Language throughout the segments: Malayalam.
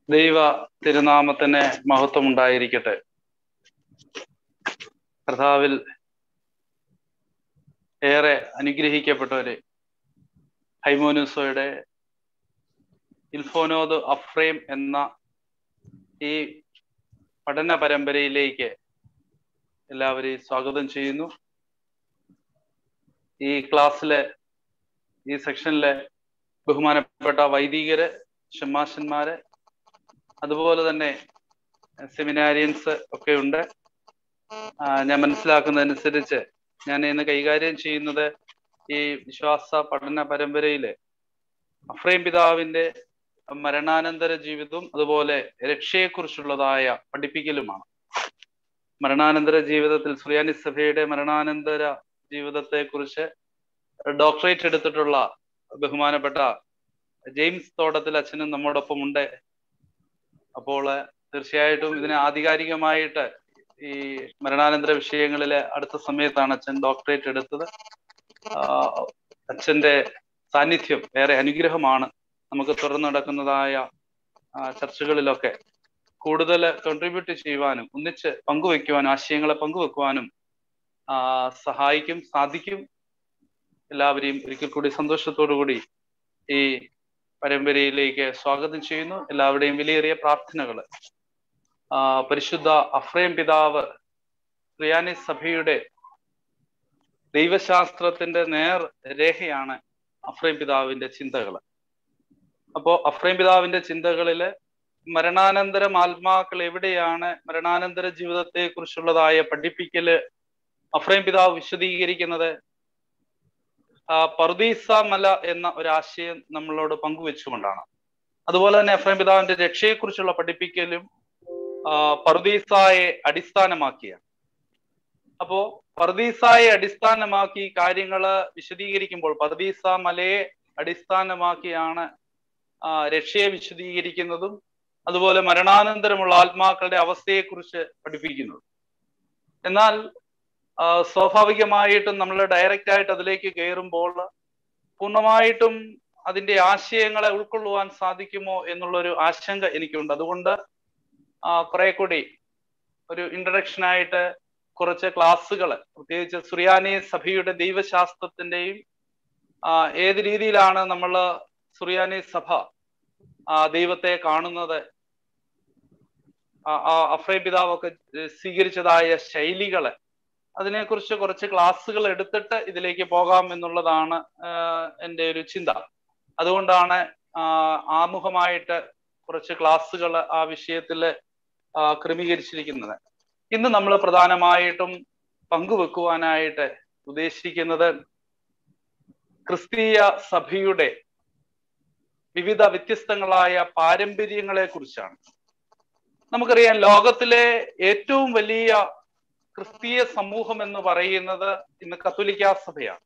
ദൈവ തിരുനാമത്തിന് മഹത്വം ഉണ്ടായിരിക്കട്ടെ കർത്താവിൽ ഏറെ അനുഗ്രഹിക്കപ്പെട്ടവര് ഹൈമോനുസോയുടെ ഇൽഫോനോദ് അഫ്രേം എന്ന ഈ പഠന പരമ്പരയിലേക്ക് എല്ലാവരെയും സ്വാഗതം ചെയ്യുന്നു ഈ ക്ലാസ്സിലെ ഈ സെക്ഷനിലെ ബഹുമാനപ്പെട്ട വൈദികര് ഷമാശന്മാര് അതുപോലെ തന്നെ സെമിനാരിയൻസ് ഒക്കെ ഉണ്ട് ഞാൻ മനസ്സിലാക്കുന്നതനുസരിച്ച് ഞാൻ ഇന്ന് കൈകാര്യം ചെയ്യുന്നത് ഈ വിശ്വാസ പഠന പരമ്പരയില് അഫ്രൈം പിതാവിന്റെ മരണാനന്തര ജീവിതവും അതുപോലെ രക്ഷയെക്കുറിച്ചുള്ളതായ പഠിപ്പിക്കലുമാണ് മരണാനന്തര ജീവിതത്തിൽ സുറിയാനി സഭയുടെ മരണാനന്തര ജീവിതത്തെ കുറിച്ച് ഡോക്ടറേറ്റ് എടുത്തിട്ടുള്ള ബഹുമാനപ്പെട്ട ജെയിംസ് തോട്ടത്തിൽ അച്ഛനും നമ്മോടൊപ്പം ഉണ്ട് അപ്പോൾ തീർച്ചയായിട്ടും ഇതിനെ ആധികാരികമായിട്ട് ഈ മരണാനന്തര വിഷയങ്ങളിലെ അടുത്ത സമയത്താണ് അച്ഛൻ ഡോക്ടറേറ്റ് എടുത്തത് അച്ഛന്റെ സാന്നിധ്യം ഏറെ അനുഗ്രഹമാണ് നമുക്ക് തുറന്നു നടക്കുന്നതായ ചർച്ചകളിലൊക്കെ കൂടുതൽ കോൺട്രിബ്യൂട്ട് ചെയ്യുവാനും ഒന്നിച്ച് പങ്കുവെക്കുവാനും ആശയങ്ങളെ പങ്കുവെക്കുവാനും സഹായിക്കും സാധിക്കും എല്ലാവരെയും ഒരിക്കൽ കൂടി സന്തോഷത്തോടു കൂടി ഈ പരമ്പരയിലേക്ക് സ്വാഗതം ചെയ്യുന്നു എല്ലാവരുടെയും വിലയേറിയ പ്രാർത്ഥനകൾ പരിശുദ്ധ അഫ്രേം പിതാവ് ക്രിയാനി സഭയുടെ ദൈവശാസ്ത്രത്തിന്റെ നേർ രേഖയാണ് അഫ്രേം പിതാവിന്റെ ചിന്തകൾ അപ്പോ അഫ്രേം പിതാവിന്റെ ചിന്തകളില് മരണാനന്തരം ആത്മാക്കൾ എവിടെയാണ് മരണാനന്തര ജീവിതത്തെ കുറിച്ചുള്ളതായ പഠിപ്പിക്കല് അഫ്രേം പിതാവ് വിശദീകരിക്കുന്നത് പർദീസ മല എന്ന ഒരു ആശയം നമ്മളോട് പങ്കുവെച്ചുകൊണ്ടാണ് അതുപോലെ തന്നെ എഫ്രൈം പിതാവിന്റെ രക്ഷയെക്കുറിച്ചുള്ള പഠിപ്പിക്കലും പർദീസായെ അടിസ്ഥാനമാക്കിയാണ് അപ്പോ പർദീസായെ അടിസ്ഥാനമാക്കി കാര്യങ്ങള് വിശദീകരിക്കുമ്പോൾ പർദീസ മലയെ അടിസ്ഥാനമാക്കിയാണ് രക്ഷയെ വിശദീകരിക്കുന്നതും അതുപോലെ മരണാനന്തരമുള്ള ആത്മാക്കളുടെ അവസ്ഥയെക്കുറിച്ച് പഠിപ്പിക്കുന്നത് എന്നാൽ സ്വാഭാവികമായിട്ടും നമ്മൾ ഡയറക്റ്റ് ആയിട്ട് അതിലേക്ക് കയറുമ്പോൾ പൂർണ്ണമായിട്ടും അതിന്റെ ആശയങ്ങളെ ഉൾക്കൊള്ളുവാൻ സാധിക്കുമോ എന്നുള്ളൊരു ആശങ്ക എനിക്കുണ്ട് അതുകൊണ്ട് കുറെ കൂടി ഒരു ഇൻട്രഡക്ഷൻ ആയിട്ട് കുറച്ച് ക്ലാസ്സുകൾ പ്രത്യേകിച്ച് സുറിയാനി സഭയുടെ ദൈവശാസ്ത്രത്തിന്റെയും ഏത് രീതിയിലാണ് നമ്മൾ സുറിയാനി സഭ ദൈവത്തെ കാണുന്നത് അഫ്രൈ പിതാവൊക്കെ സ്വീകരിച്ചതായ ശൈലികള് അതിനെക്കുറിച്ച് കുറച്ച് ക്ലാസ്സുകൾ എടുത്തിട്ട് ഇതിലേക്ക് പോകാം എന്നുള്ളതാണ് എൻ്റെ ഒരു ചിന്ത അതുകൊണ്ടാണ് ആമുഖമായിട്ട് കുറച്ച് ക്ലാസ്സുകൾ ആ വിഷയത്തിൽ ക്രമീകരിച്ചിരിക്കുന്നത് ഇന്ന് നമ്മൾ പ്രധാനമായിട്ടും പങ്കുവെക്കുവാനായിട്ട് ഉദ്ദേശിക്കുന്നത് ക്രിസ്തീയ സഭയുടെ വിവിധ വ്യത്യസ്തങ്ങളായ പാരമ്പര്യങ്ങളെ കുറിച്ചാണ് നമുക്കറിയാം ലോകത്തിലെ ഏറ്റവും വലിയ ക്രിസ്തീയ സമൂഹം എന്ന് പറയുന്നത് ഇന്ന് കത്തോലിക്ക സഭയാണ്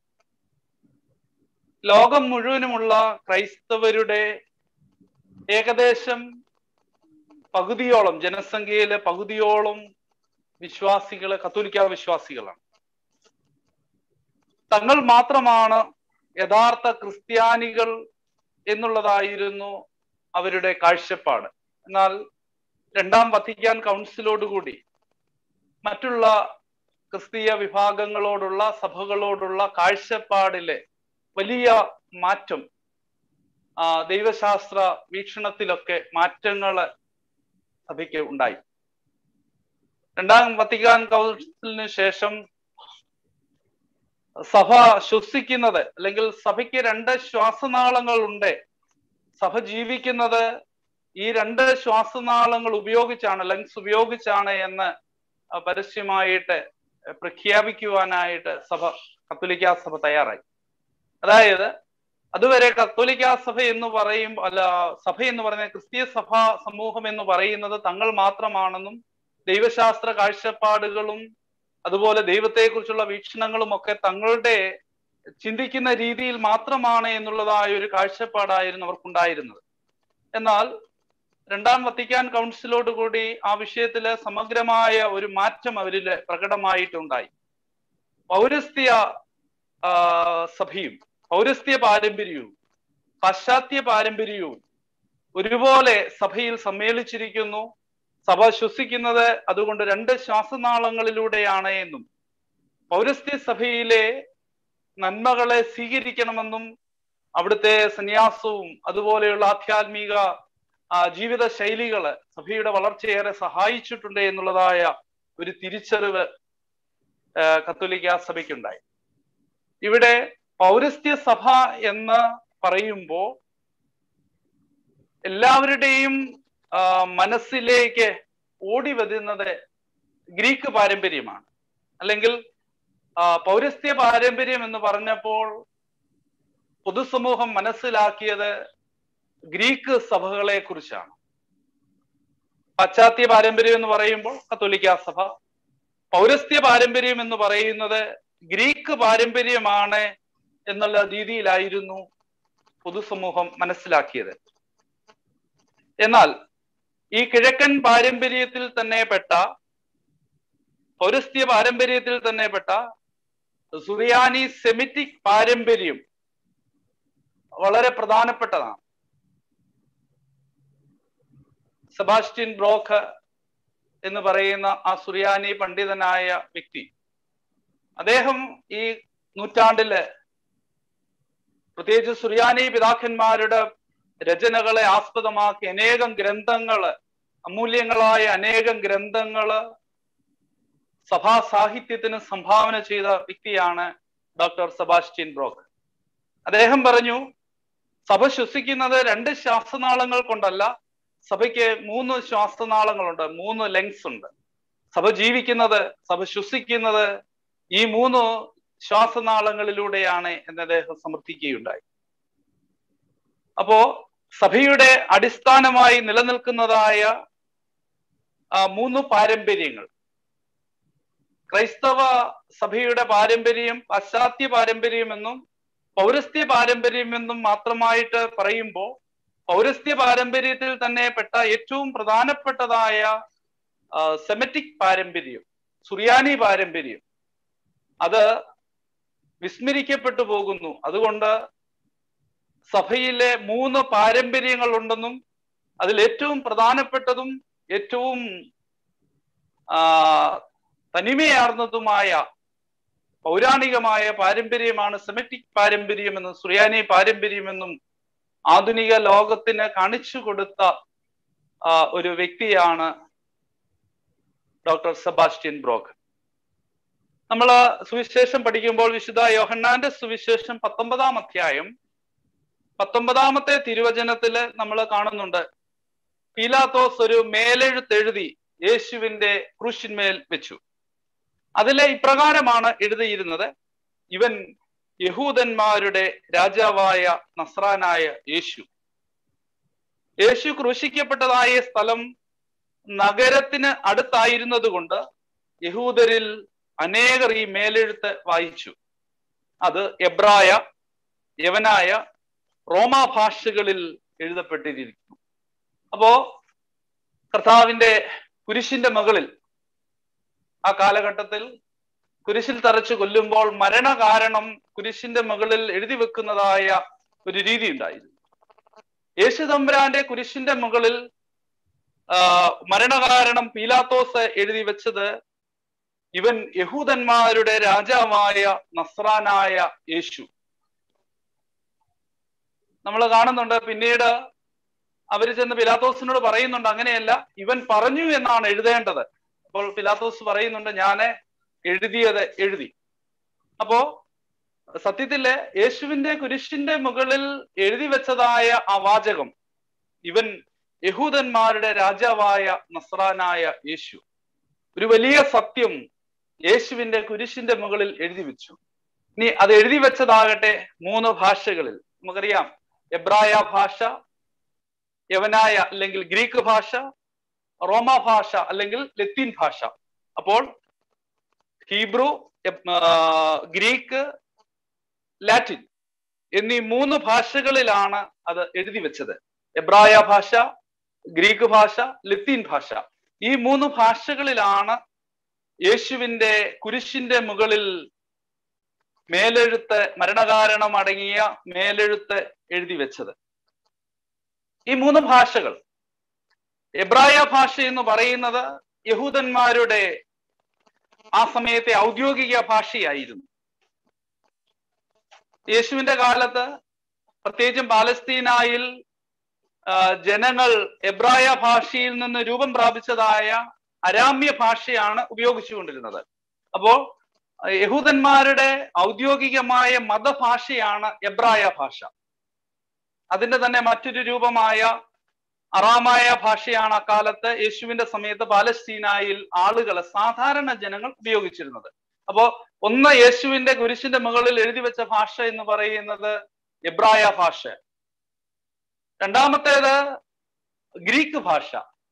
ലോകം മുഴുവനുമുള്ള ക്രൈസ്തവരുടെ ഏകദേശം പകുതിയോളം ജനസംഖ്യയിലെ പകുതിയോളം വിശ്വാസികള് കത്തോലിക്ക വിശ്വാസികളാണ് തങ്ങൾ മാത്രമാണ് യഥാർത്ഥ ക്രിസ്ത്യാനികൾ എന്നുള്ളതായിരുന്നു അവരുടെ കാഴ്ചപ്പാട് എന്നാൽ രണ്ടാം വത്തിക്കാൻ കൗൺസിലോടുകൂടി മറ്റുള്ള ക്രിസ്തീയ വിഭാഗങ്ങളോടുള്ള സഭകളോടുള്ള കാഴ്ചപ്പാടിലെ വലിയ മാറ്റം ദൈവശാസ്ത്ര വീക്ഷണത്തിലൊക്കെ മാറ്റങ്ങൾ സഭയ്ക്ക് ഉണ്ടായി രണ്ടാം വത്തിക്കാൻ കൗൺസിലിന് ശേഷം സഭ ശ്വസിക്കുന്നത് അല്ലെങ്കിൽ സഭയ്ക്ക് രണ്ട് ശ്വാസനാളങ്ങൾ ഉണ്ട് സഭ ജീവിക്കുന്നത് ഈ രണ്ട് ശ്വാസനാളങ്ങൾ ഉപയോഗിച്ചാണ് ലങ്സ് ഉപയോഗിച്ചാണ് എന്ന് പരസ്യമായിട്ട് പ്രഖ്യാപിക്കുവാനായിട്ട് സഭ കത്തോലിക്ക സഭ തയ്യാറായി അതായത് അതുവരെ കത്തോലിക്ക സഭ എന്ന് പറയും അല്ല സഭ എന്ന് പറയുന്ന ക്രിസ്തീയ സഭ സമൂഹം എന്ന് പറയുന്നത് തങ്ങൾ മാത്രമാണെന്നും ദൈവശാസ്ത്ര കാഴ്ചപ്പാടുകളും അതുപോലെ ദൈവത്തെക്കുറിച്ചുള്ള വീക്ഷണങ്ങളും ഒക്കെ തങ്ങളുടെ ചിന്തിക്കുന്ന രീതിയിൽ മാത്രമാണ് എന്നുള്ളതായ ഒരു കാഴ്ചപ്പാടായിരുന്നു അവർക്കുണ്ടായിരുന്നത് എന്നാൽ രണ്ടാം വത്തിക്കാൻ കൗൺസിലോട് കൂടി ആ വിഷയത്തില് സമഗ്രമായ ഒരു മാറ്റം അവരിൽ പ്രകടമായിട്ടുണ്ടായി പൗരസ്ത്യ സഭയും പൗരസ്ത്യ പാരമ്പര്യവും പാശ്ചാത്യ പാരമ്പര്യവും ഒരുപോലെ സഭയിൽ സമ്മേളിച്ചിരിക്കുന്നു സഭ ശ്വസിക്കുന്നത് അതുകൊണ്ട് രണ്ട് ശ്വാസനാളങ്ങളിലൂടെയാണ് എന്നും പൗരസ്ത്യ സഭയിലെ നന്മകളെ സ്വീകരിക്കണമെന്നും അവിടുത്തെ സന്യാസവും അതുപോലെയുള്ള ആധ്യാത്മിക ജീവിത ശൈലികള് സഭയുടെ വളർച്ചയേറെ സഹായിച്ചിട്ടുണ്ട് എന്നുള്ളതായ ഒരു തിരിച്ചറിവ് കത്തോലിക്ക സഭയ്ക്കുണ്ടായി ഇവിടെ പൗരസ്ത്യ സഭ എന്ന് പറയുമ്പോൾ എല്ലാവരുടെയും മനസ്സിലേക്ക് ഓടി വരുന്നത് ഗ്രീക്ക് പാരമ്പര്യമാണ് അല്ലെങ്കിൽ പൗരസ്ത്യ പാരമ്പര്യം എന്ന് പറഞ്ഞപ്പോൾ പൊതുസമൂഹം മനസ്സിലാക്കിയത് ഗ്രീക്ക് സഭകളെ കുറിച്ചാണ് പാശ്ചാത്യ പാരമ്പര്യം എന്ന് പറയുമ്പോൾ കത്തോലിക്ക സഭ പൗരസ്ത്യ പാരമ്പര്യം എന്ന് പറയുന്നത് ഗ്രീക്ക് പാരമ്പര്യമാണ് എന്നുള്ള രീതിയിലായിരുന്നു പൊതുസമൂഹം മനസ്സിലാക്കിയത് എന്നാൽ ഈ കിഴക്കൻ പാരമ്പര്യത്തിൽ തന്നെ പെട്ട പൗരസ്ത്യ പാരമ്പര്യത്തിൽ തന്നെ പെട്ട സുറിയാനി സെമിറ്റിക് പാരമ്പര്യം വളരെ പ്രധാനപ്പെട്ടതാണ് സെബാസ്റ്റ്യൻ ബ്രോക്ക് എന്ന് പറയുന്ന ആ സുറിയാനി പണ്ഡിതനായ വ്യക്തി അദ്ദേഹം ഈ നൂറ്റാണ്ടില് പ്രത്യേകിച്ച് സുറിയാനി പിതാക്കന്മാരുടെ രചനകളെ ആസ്പദമാക്കി അനേകം ഗ്രന്ഥങ്ങള് അമൂല്യങ്ങളായ അനേകം ഗ്രന്ഥങ്ങള് സഭാ സാഹിത്യത്തിന് സംഭാവന ചെയ്ത വ്യക്തിയാണ് ഡോക്ടർ സെബാസ്റ്റ്യൻ ബ്രോക്ക് അദ്ദേഹം പറഞ്ഞു സഭ ശ്വസിക്കുന്നത് രണ്ട് ശ്വാസനാളങ്ങൾ കൊണ്ടല്ല സഭയ്ക്ക് മൂന്ന് ശ്വാസനാളങ്ങളുണ്ട് മൂന്ന് ലെങ്സ് ഉണ്ട് സഭ ജീവിക്കുന്നത് സഭ ശ്വസിക്കുന്നത് ഈ മൂന്ന് ശ്വാസനാളങ്ങളിലൂടെയാണ് എന്ന് അദ്ദേഹം സമർത്ഥിക്കുകയുണ്ടായി അപ്പോ സഭയുടെ അടിസ്ഥാനമായി നിലനിൽക്കുന്നതായ മൂന്ന് പാരമ്പര്യങ്ങൾ ക്രൈസ്തവ സഭയുടെ പാരമ്പര്യം പാശ്ചാത്യ പാരമ്പര്യമെന്നും പൗരസ്ത്യ പാരമ്പര്യമെന്നും മാത്രമായിട്ട് പറയുമ്പോൾ പൗരസ്ത്യ പാരമ്പര്യത്തിൽ തന്നെ പെട്ട ഏറ്റവും പ്രധാനപ്പെട്ടതായ സെമറ്റിക് പാരമ്പര്യം സുറിയാനി പാരമ്പര്യം അത് വിസ്മരിക്കപ്പെട്ടു പോകുന്നു അതുകൊണ്ട് സഭയിലെ മൂന്ന് പാരമ്പര്യങ്ങൾ ഉണ്ടെന്നും അതിൽ ഏറ്റവും പ്രധാനപ്പെട്ടതും ഏറ്റവും തനിമയാർന്നതുമായ പൗരാണികമായ പാരമ്പര്യമാണ് സെമറ്റിക് പാരമ്പര്യമെന്നും സുറിയാനി പാരമ്പര്യമെന്നും ആധുനിക ലോകത്തിന് കാണിച്ചു കൊടുത്ത ഒരു വ്യക്തിയാണ് ഡോക്ടർ സെബാസ്റ്റ്യൻ ബ്രോക്ക് നമ്മൾ സുവിശേഷം പഠിക്കുമ്പോൾ വിശുദ്ധ യോഹന്നാന്റെ സുവിശേഷം പത്തൊമ്പതാം അധ്യായം പത്തൊമ്പതാമത്തെ തിരുവചനത്തില് നമ്മൾ കാണുന്നുണ്ട് പീലാത്തോസ് ഒരു മേലെഴുത്തെഴുതി യേശുവിന്റെ ക്രൂശിന്മേൽ വെച്ചു അതിലെ ഇപ്രകാരമാണ് എഴുതിയിരുന്നത് ഇവൻ യഹൂദന്മാരുടെ രാജാവായ നസ്രാനായ യേശു യേശു ക്രൂശിക്കപ്പെട്ടതായ സ്ഥലം നഗരത്തിന് അടുത്തായിരുന്നത് കൊണ്ട് യഹൂദരിൽ അനേകർ ഈ മേലെഴുത്ത് വായിച്ചു അത് എബ്രായ യവനായ റോമാ ഭാഷകളിൽ എഴുതപ്പെട്ടിരിക്കുന്നു അപ്പോ കർത്താവിന്റെ കുരിശിന്റെ മുകളിൽ ആ കാലഘട്ടത്തിൽ കുരിശിൽ തറച്ച് കൊല്ലുമ്പോൾ മരണ കാരണം കുരിശിന്റെ മുകളിൽ എഴുതി വെക്കുന്നതായ ഒരു രീതി ഉണ്ടായിരുന്നു യേശു തമ്പുരാന്റെ കുരിശിന്റെ മുകളിൽ മരണകാരണം പീലാത്തോസ് എഴുതി വെച്ചത് ഇവൻ യഹൂദന്മാരുടെ രാജാവായ നസ്രാനായ യേശു നമ്മൾ കാണുന്നുണ്ട് പിന്നീട് അവര് ചെന്ന് പിലാത്തോസിനോട് പറയുന്നുണ്ട് അങ്ങനെയല്ല ഇവൻ പറഞ്ഞു എന്നാണ് എഴുതേണ്ടത് അപ്പോൾ പിലാത്തോസ് പറയുന്നുണ്ട് ഞാന് എഴുതിയത് എഴുതി അപ്പോ സത്യത്തില് യേശുവിന്റെ കുരിശിന്റെ മുകളിൽ എഴുതി വെച്ചതായ ആ വാചകം ഇവൻ യഹൂദന്മാരുടെ രാജാവായ നസ്രാനായ യേശു ഒരു വലിയ സത്യം യേശുവിന്റെ കുരിശിന്റെ മുകളിൽ എഴുതി വെച്ചു ഇനി അത് എഴുതി വെച്ചതാകട്ടെ മൂന്ന് ഭാഷകളിൽ നമുക്കറിയാം എബ്രായ ഭാഷ യവനായ അല്ലെങ്കിൽ ഗ്രീക്ക് ഭാഷ റോമ ഭാഷ അല്ലെങ്കിൽ ലത്തീൻ ഭാഷ അപ്പോൾ ഹീബ്രു ഗ്രീക്ക് ലാറ്റിൻ എന്നീ മൂന്ന് ഭാഷകളിലാണ് അത് എഴുതി വെച്ചത് എബ്രായ ഭാഷ ഗ്രീക്ക് ഭാഷ ലത്തീൻ ഭാഷ ഈ മൂന്ന് ഭാഷകളിലാണ് യേശുവിന്റെ കുരിശിന്റെ മുകളിൽ മേലെഴുത്ത് മരണകാരണം അടങ്ങിയ മേലെഴുത്ത് എഴുതി വെച്ചത് ഈ മൂന്ന് ഭാഷകൾ എബ്രായ ഭാഷ എന്ന് പറയുന്നത് യഹൂദന്മാരുടെ ആ സമയത്തെ ഔദ്യോഗിക ഭാഷയായിരുന്നു യേശുവിന്റെ കാലത്ത് പ്രത്യേകിച്ചും പാലസ്തീനായിൽ ജനങ്ങൾ എബ്രായ ഭാഷയിൽ നിന്ന് രൂപം പ്രാപിച്ചതായ അരാമ്യ ഭാഷയാണ് ഉപയോഗിച്ചുകൊണ്ടിരുന്നത് അപ്പോ യഹൂദന്മാരുടെ ഔദ്യോഗികമായ മതഭാഷയാണ് എബ്രായ ഭാഷ അതിന്റെ തന്നെ മറ്റൊരു രൂപമായ അറാമായ ഭാഷയാണ് അക്കാലത്ത് യേശുവിന്റെ സമയത്ത് പാലസ്തീനായിൽ ആളുകൾ സാധാരണ ജനങ്ങൾ ഉപയോഗിച്ചിരുന്നത് അപ്പോ ഒന്ന് യേശുവിന്റെ കുരിശിന്റെ മുകളിൽ എഴുതി വെച്ച ഭാഷ എന്ന് പറയുന്നത് എബ്രായ ഭാഷ രണ്ടാമത്തേത് ഗ്രീക്ക് ഭാഷ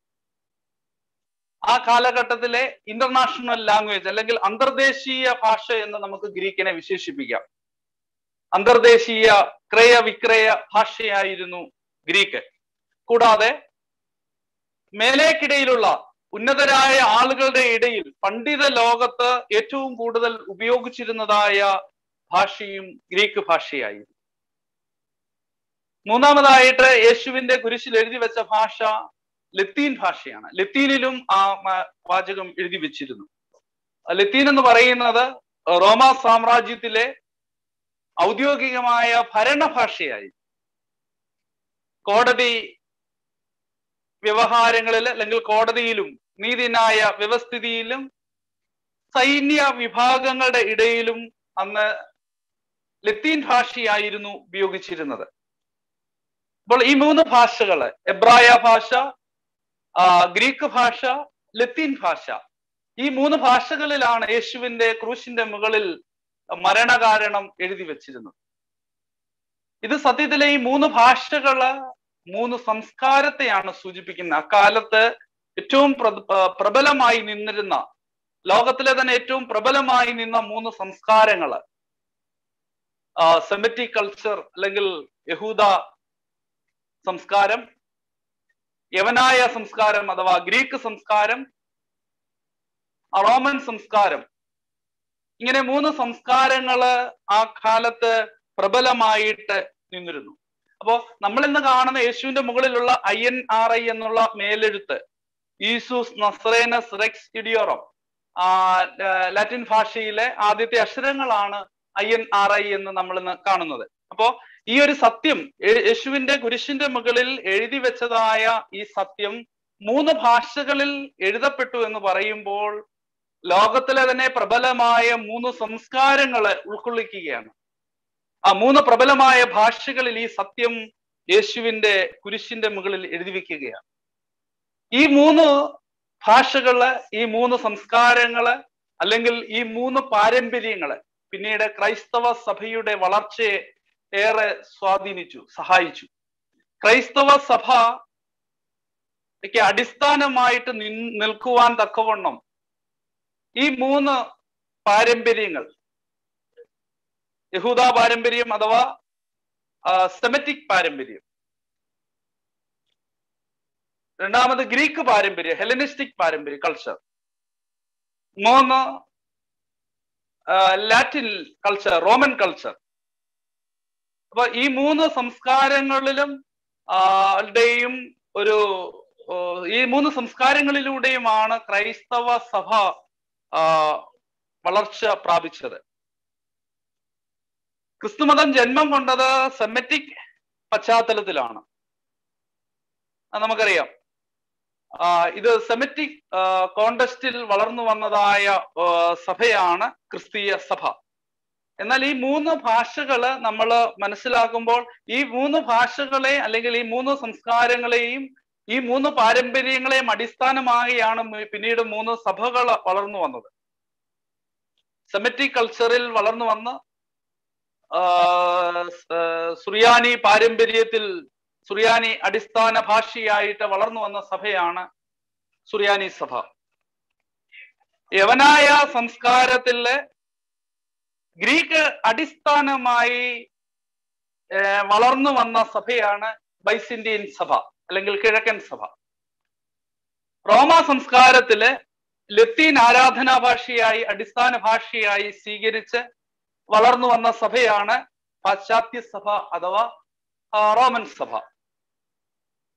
ആ കാലഘട്ടത്തിലെ ഇന്റർനാഷണൽ ലാംഗ്വേജ് അല്ലെങ്കിൽ അന്തർദേശീയ ഭാഷ എന്ന് നമുക്ക് ഗ്രീക്കിനെ വിശേഷിപ്പിക്കാം അന്തർദേശീയ ക്രയ വിക്രയ ഭാഷയായിരുന്നു ഗ്രീക്ക് കൂടാതെ മേലേക്കിടയിലുള്ള ഉന്നതരായ ആളുകളുടെ ഇടയിൽ പണ്ഡിത ലോകത്ത് ഏറ്റവും കൂടുതൽ ഉപയോഗിച്ചിരുന്നതായ ഭാഷയും ഗ്രീക്ക് ഭാഷയായിരുന്നു മൂന്നാമതായിട്ട് യേശുവിന്റെ കുരിശിൽ എഴുതി വെച്ച ഭാഷ ലത്തീൻ ഭാഷയാണ് ലത്തീനിലും ആ വാചകം എഴുതി വെച്ചിരുന്നു ലത്തീൻ എന്ന് പറയുന്നത് റോമ സാമ്രാജ്യത്തിലെ ഔദ്യോഗികമായ ഭരണഭാഷയായി കോടതി വ്യവഹാരങ്ങളിൽ അല്ലെങ്കിൽ കോടതിയിലും നീതിന്യായ വ്യവസ്ഥിതിയിലും സൈന്യ വിഭാഗങ്ങളുടെ ഇടയിലും അന്ന് ലത്തീൻ ഭാഷയായിരുന്നു ഉപയോഗിച്ചിരുന്നത് അപ്പോൾ ഈ മൂന്ന് ഭാഷകള് എബ്രായ ഭാഷ ഗ്രീക്ക് ഭാഷ ലത്തീൻ ഭാഷ ഈ മൂന്ന് ഭാഷകളിലാണ് യേശുവിന്റെ ക്രൂശിന്റെ മുകളിൽ മരണകാരണം എഴുതി വെച്ചിരുന്നത് ഇത് സത്യത്തിലെ ഈ മൂന്ന് ഭാഷകള് മൂന്ന് സംസ്കാരത്തെയാണ് സൂചിപ്പിക്കുന്നത് അക്കാലത്ത് ഏറ്റവും പ്രബലമായി നിന്നിരുന്ന ലോകത്തിലെ തന്നെ ഏറ്റവും പ്രബലമായി നിന്ന മൂന്ന് സംസ്കാരങ്ങള് സെമറ്റിക് കൾച്ചർ അല്ലെങ്കിൽ യഹൂദ സംസ്കാരം യവനായ സംസ്കാരം അഥവാ ഗ്രീക്ക് സംസ്കാരം റോമൻ സംസ്കാരം ഇങ്ങനെ മൂന്ന് സംസ്കാരങ്ങള് ആ കാലത്ത് പ്രബലമായിട്ട് നിന്നിരുന്നു അപ്പോ നമ്മൾ ഇന്ന് കാണുന്ന യേശുവിന്റെ മുകളിലുള്ള ഐ എൻ ആർ ഐ എന്നുള്ള മേലെഴുത്ത് ഈസൂസ് നസ്രേനസ് റെക്സ് ഇഡിയോറം ആ ലാറ്റിൻ ഭാഷയിലെ ആദ്യത്തെ അക്ഷരങ്ങളാണ് ഐ എൻ ആർ ഐ എന്ന് നമ്മൾ ഇന്ന് കാണുന്നത് അപ്പോ ഈ ഒരു സത്യം യേശുവിന്റെ കുരിശിന്റെ മുകളിൽ എഴുതി വെച്ചതായ ഈ സത്യം മൂന്ന് ഭാഷകളിൽ എഴുതപ്പെട്ടു എന്ന് പറയുമ്പോൾ ലോകത്തിലെ തന്നെ പ്രബലമായ മൂന്ന് സംസ്കാരങ്ങളെ ഉൾക്കൊള്ളിക്കുകയാണ് ആ മൂന്ന് പ്രബലമായ ഭാഷകളിൽ ഈ സത്യം യേശുവിന്റെ കുരിശിന്റെ മുകളിൽ എഴുതി വെക്കുകയാണ് ഈ മൂന്ന് ഭാഷകള് ഈ മൂന്ന് സംസ്കാരങ്ങള് അല്ലെങ്കിൽ ഈ മൂന്ന് പാരമ്പര്യങ്ങള് പിന്നീട് ക്രൈസ്തവ സഭയുടെ വളർച്ചയെ ഏറെ സ്വാധീനിച്ചു സഹായിച്ചു ക്രൈസ്തവ സഭ അടിസ്ഥാനമായിട്ട് നിൽക്കുവാൻ തക്കവണ്ണം ഈ മൂന്ന് പാരമ്പര്യങ്ങൾ യഹൂദ പാരമ്പര്യം അഥവാ സെമറ്റിക് പാരമ്പര്യം രണ്ടാമത് ഗ്രീക്ക് പാരമ്പര്യം ഹെലനിസ്റ്റിക് പാരമ്പര്യം കൾച്ചർ മൂന്ന് ലാറ്റിൻ കൾച്ചർ റോമൻ കൾച്ചർ അപ്പൊ ഈ മൂന്ന് സംസ്കാരങ്ങളിലും ടെയും ഒരു ഈ മൂന്ന് സംസ്കാരങ്ങളിലൂടെയുമാണ് ക്രൈസ്തവ സഭ വളർച്ച പ്രാപിച്ചത് ക്രിസ്തുമതം ജന്മം കൊണ്ടത് സെമറ്റിക് പശ്ചാത്തലത്തിലാണ് നമുക്കറിയാം ഇത് സെമറ്റിക് കോണ്ടസ്റ്റിൽ വളർന്നു വന്നതായ സഭയാണ് ക്രിസ്തീയ സഭ എന്നാൽ ഈ മൂന്ന് ഭാഷകള് നമ്മൾ മനസ്സിലാക്കുമ്പോൾ ഈ മൂന്ന് ഭാഷകളെ അല്ലെങ്കിൽ ഈ മൂന്ന് സംസ്കാരങ്ങളെയും ഈ മൂന്ന് പാരമ്പര്യങ്ങളെയും അടിസ്ഥാനമായാണ് പിന്നീട് മൂന്ന് സഭകൾ വളർന്നു വന്നത് സെമറ്റിക് കൾച്ചറിൽ വളർന്നു വന്ന് സുറിയാനി പാരമ്പര്യത്തിൽ സുറിയാനി അടിസ്ഥാന ഭാഷയായിട്ട് വളർന്നു വന്ന സഭയാണ് സുറിയാനി സഭ യവനായ സംസ്കാരത്തിലെ ഗ്രീക്ക് അടിസ്ഥാനമായി വളർന്നു വന്ന സഭയാണ് ബൈസിന്ത്യൻ സഭ അല്ലെങ്കിൽ കിഴക്കൻ സഭ റോമ സംസ്കാരത്തില് ലത്തീൻ ആരാധനാ ഭാഷയായി അടിസ്ഥാന ഭാഷയായി സ്വീകരിച്ച് വളർന്നു വന്ന സഭയാണ് പാശ്ചാത്യ സഭ അഥവാ റോമൻ സഭ